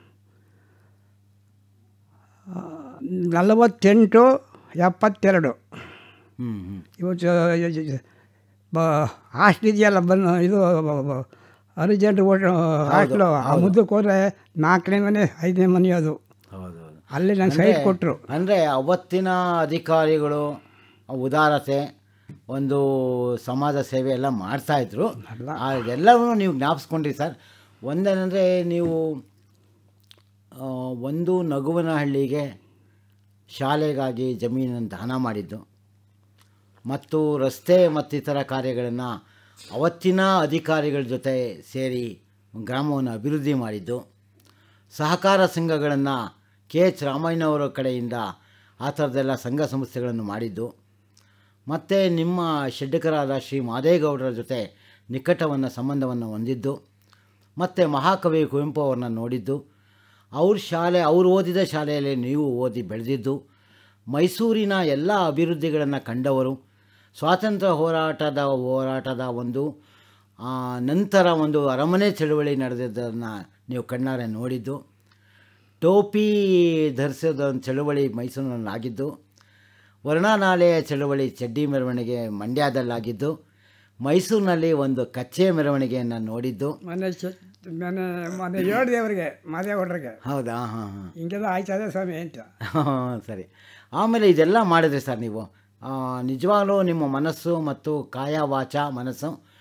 ಆ, ನಲವತ್ತೆಂಟು ಎಪ್ಪತ್ತೆರಡು ಹ್ಞೂ ಹ್ಞೂ ಇವತ್ತು ಬ ಹಾಸ್ಟ್ಲ್ ಇದೆಯಲ್ಲ ಬನ್ ಇದು ಅರ್ಜೆಂಟ್ ಓಟ್ ಹಾಸ್ಟ್ಲು ಆ ಮುದ್ದಕ್ಕೆ ಹೋದರೆ ನಾಲ್ಕನೇ ಮನೆ ಐದನೇ ಮನೆ ಅದು ಹೌದು ಹೌದು ಅಲ್ಲಿ ನಂಗೆ ಸೈಟ್ ಕೊಟ್ಟರು ಅಂದರೆ ಅವತ್ತಿನ ಅಧಿಕಾರಿಗಳು ಉದಾರತೆ ಒಂದು ಸಮಾಜ ಸೇವೆ ಎಲ್ಲ ಮಾಡ್ತಾಯಿದ್ರು ಅದೆಲ್ಲವೂ ನೀವು ಜ್ಞಾಪಿಸ್ಕೊಂಡ್ರಿ ಸರ್ ಒಂದೇನೆಂದರೆ ನೀವು ಆ, ಒಂದು ನಗುವನಹಳ್ಳಿಗೆ ಶಾಲೆಗಾಗಿ ಜಮೀನನ್ನು ದಾನ ಮಾಡಿದ್ದು ಮತ್ತು ರಸ್ತೆ ಮತ್ತಿತರ ಕಾರ್ಯಗಳನ್ನು ಅವತ್ತಿನ ಅಧಿಕಾರಿಗಳ ಜೊತೆ ಸೇರಿ ಗ್ರಾಮವನ್ನು ಅಭಿವೃದ್ಧಿ ಮಾಡಿದ್ದು ಸಹಕಾರ ಸಂಘಗಳನ್ನು ಕೆ ಎಚ್ ರಾಮಯ್ಯನವರ ಕಡೆಯಿಂದ ಆ ಥರದ್ದೆಲ್ಲ ಸಂಘ ಸಂಸ್ಥೆಗಳನ್ನು ಮಾಡಿದ್ದು ಮತ್ತು ನಿಮ್ಮ ಷಡ್ಡಕರಾದ ಶ್ರೀ ಮಾದೇಗೌಡರ ಜೊತೆ ನಿಕಟವನ್ನು ಸಂಬಂಧವನ್ನು ಹೊಂದಿದ್ದು ಮತ್ತು ಮಹಾಕವಿ ಕುವೆಂಪು ಅವ್ರನ್ನ ನೋಡಿದ್ದು ಅವ್ರ ಶಾಲೆ ಅವ್ರು ಓದಿದ ಶಾಲೆಯಲ್ಲಿ ನೀವು ಓದಿ ಬೆಳೆದಿದ್ದು ಮೈಸೂರಿನ ಎಲ್ಲ ಅಭಿವೃದ್ಧಿಗಳನ್ನು ಕಂಡವರು ಸ್ವಾತಂತ್ರ್ಯ ಹೋರಾಟದ ಹೋರಾಟದ ಒಂದು ಆ, ನಂತರ ಒಂದು ಅರಮನೆ ಚಳುವಳಿ ನಡೆದಿದ್ದನ್ನು ನೀವು ಕಣ್ಣಾರೆ ನೋಡಿದ್ದು ಟೋಪಿ ಧರಿಸಿದ ಒಂದು ಚಳುವಳಿ ಮೈಸೂರಿನಲ್ಲಿ ಆಗಿದ್ದು ವರ್ಣನಾಲೆಯ ಚಳುವಳಿ ಚಡ್ಡಿ ಮೆರವಣಿಗೆ ಮಂಡ್ಯದಲ್ಲಾಗಿದ್ದು ಮೈಸೂರಿನಲ್ಲಿ ಒಂದು ಕಚ್ಚೆ ಮೆರವಣಿಗೆಯನ್ನು ನೋಡಿದ್ದು ಮನೆ ಚ- ಮನೆ ಮನೆ ಹೇಳಿದೆ ಅವರಿಗೆ ಮಾದೇಗೌಡರಿಗೆ ಹೌದಾ ಹಾಂ ಹಾಂ ಹಿಂಗೆಲ್ಲ ಆಯ್ತದೆ ಸ್ವಾಮಿ ಅಂತ ಹಾಂ ಸರಿ ಆಮೇಲೆ ಇದೆಲ್ಲ ಮಾಡಿದ್ರಿ ಸರ್ ನೀವು ಆ, ನಿಜವಾಗ್ಲೂ ನಿಮ್ಮ ಮನಸ್ಸು ಮತ್ತು ಕಾಯ ವಾಚ ಮನಸ್ಸು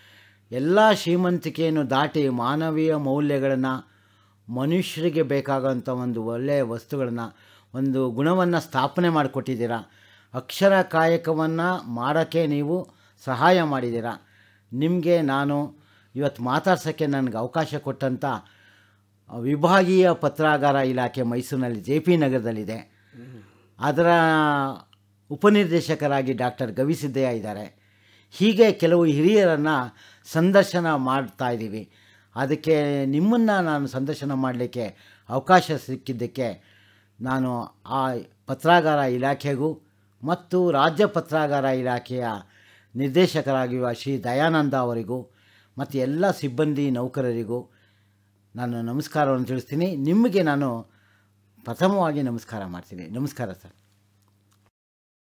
ಎಲ್ಲ ಶ್ರೀಮಂತಿಕೆಯನ್ನು ದಾಟಿ ಮಾನವೀಯ ಮೌಲ್ಯಗಳನ್ನು ಮನುಷ್ಯರಿಗೆ ಬೇಕಾಗೋಂಥ ಒಂದು ಒಳ್ಳೆಯ ವಸ್ತುಗಳನ್ನು ಒಂದು ಗುಣವನ್ನು ಸ್ಥಾಪನೆ ಮಾಡಿಕೊಟ್ಟಿದ್ದೀರಾ ಅಕ್ಷರ ಕಾಯಕವನ್ನು ಮಾಡೋಕ್ಕೆ ನೀವು ಸಹಾಯ ಮಾಡಿದ್ದೀರಾ ನಿಮಗೆ ನಾನು ಇವತ್ತು ಮಾತಾಡ್ಸೋಕ್ಕೆ ನನಗೆ ಅವಕಾಶ ಕೊಟ್ಟಂಥ ವಿಭಾಗೀಯ ಪತ್ರಾಗಾರ ಇಲಾಖೆ ಮೈಸೂರಿನಲ್ಲಿ ಜೆ ಪಿ ನಗರದಲ್ಲಿದೆ ಅದರ ಉಪನಿರ್ದೇಶಕರಾಗಿ ಡಾಕ್ಟರ್ ಗವಿಸಿದ್ದಯ್ಯ ಇದ್ದಾರೆ ಹೀಗೆ ಕೆಲವು ಹಿರಿಯರನ್ನು ಸಂದರ್ಶನ ಮಾಡ್ತಾ ಇದ್ದೀವಿ ಅದಕ್ಕೆ ನಿಮ್ಮನ್ನು ನಾನು ಸಂದರ್ಶನ ಮಾಡಲಿಕ್ಕೆ ಅವಕಾಶ ಸಿಕ್ಕಿದ್ದಕ್ಕೆ ನಾನು ಆ ಪತ್ರಾಗಾರ ಇಲಾಖೆಗೂ ಮತ್ತು ರಾಜ್ಯ ಪತ್ರಾಗಾರ ಇಲಾಖೆಯ ನಿರ್ದೇಶಕರಾಗಿರುವ ಶ್ರೀ ದಯಾನಂದ ಅವರಿಗೂ ಮತ್ತು ಎಲ್ಲ ಸಿಬ್ಬಂದಿ ನೌಕರರಿಗೂ ನಾನು ನಮಸ್ಕಾರವನ್ನು ತಿಳಿಸ್ತೀನಿ ನಿಮಗೆ ನಾನು ಪ್ರಥಮವಾಗಿ ನಮಸ್ಕಾರ ಮಾಡ್ತೀನಿ ನಮಸ್ಕಾರ ಸರ್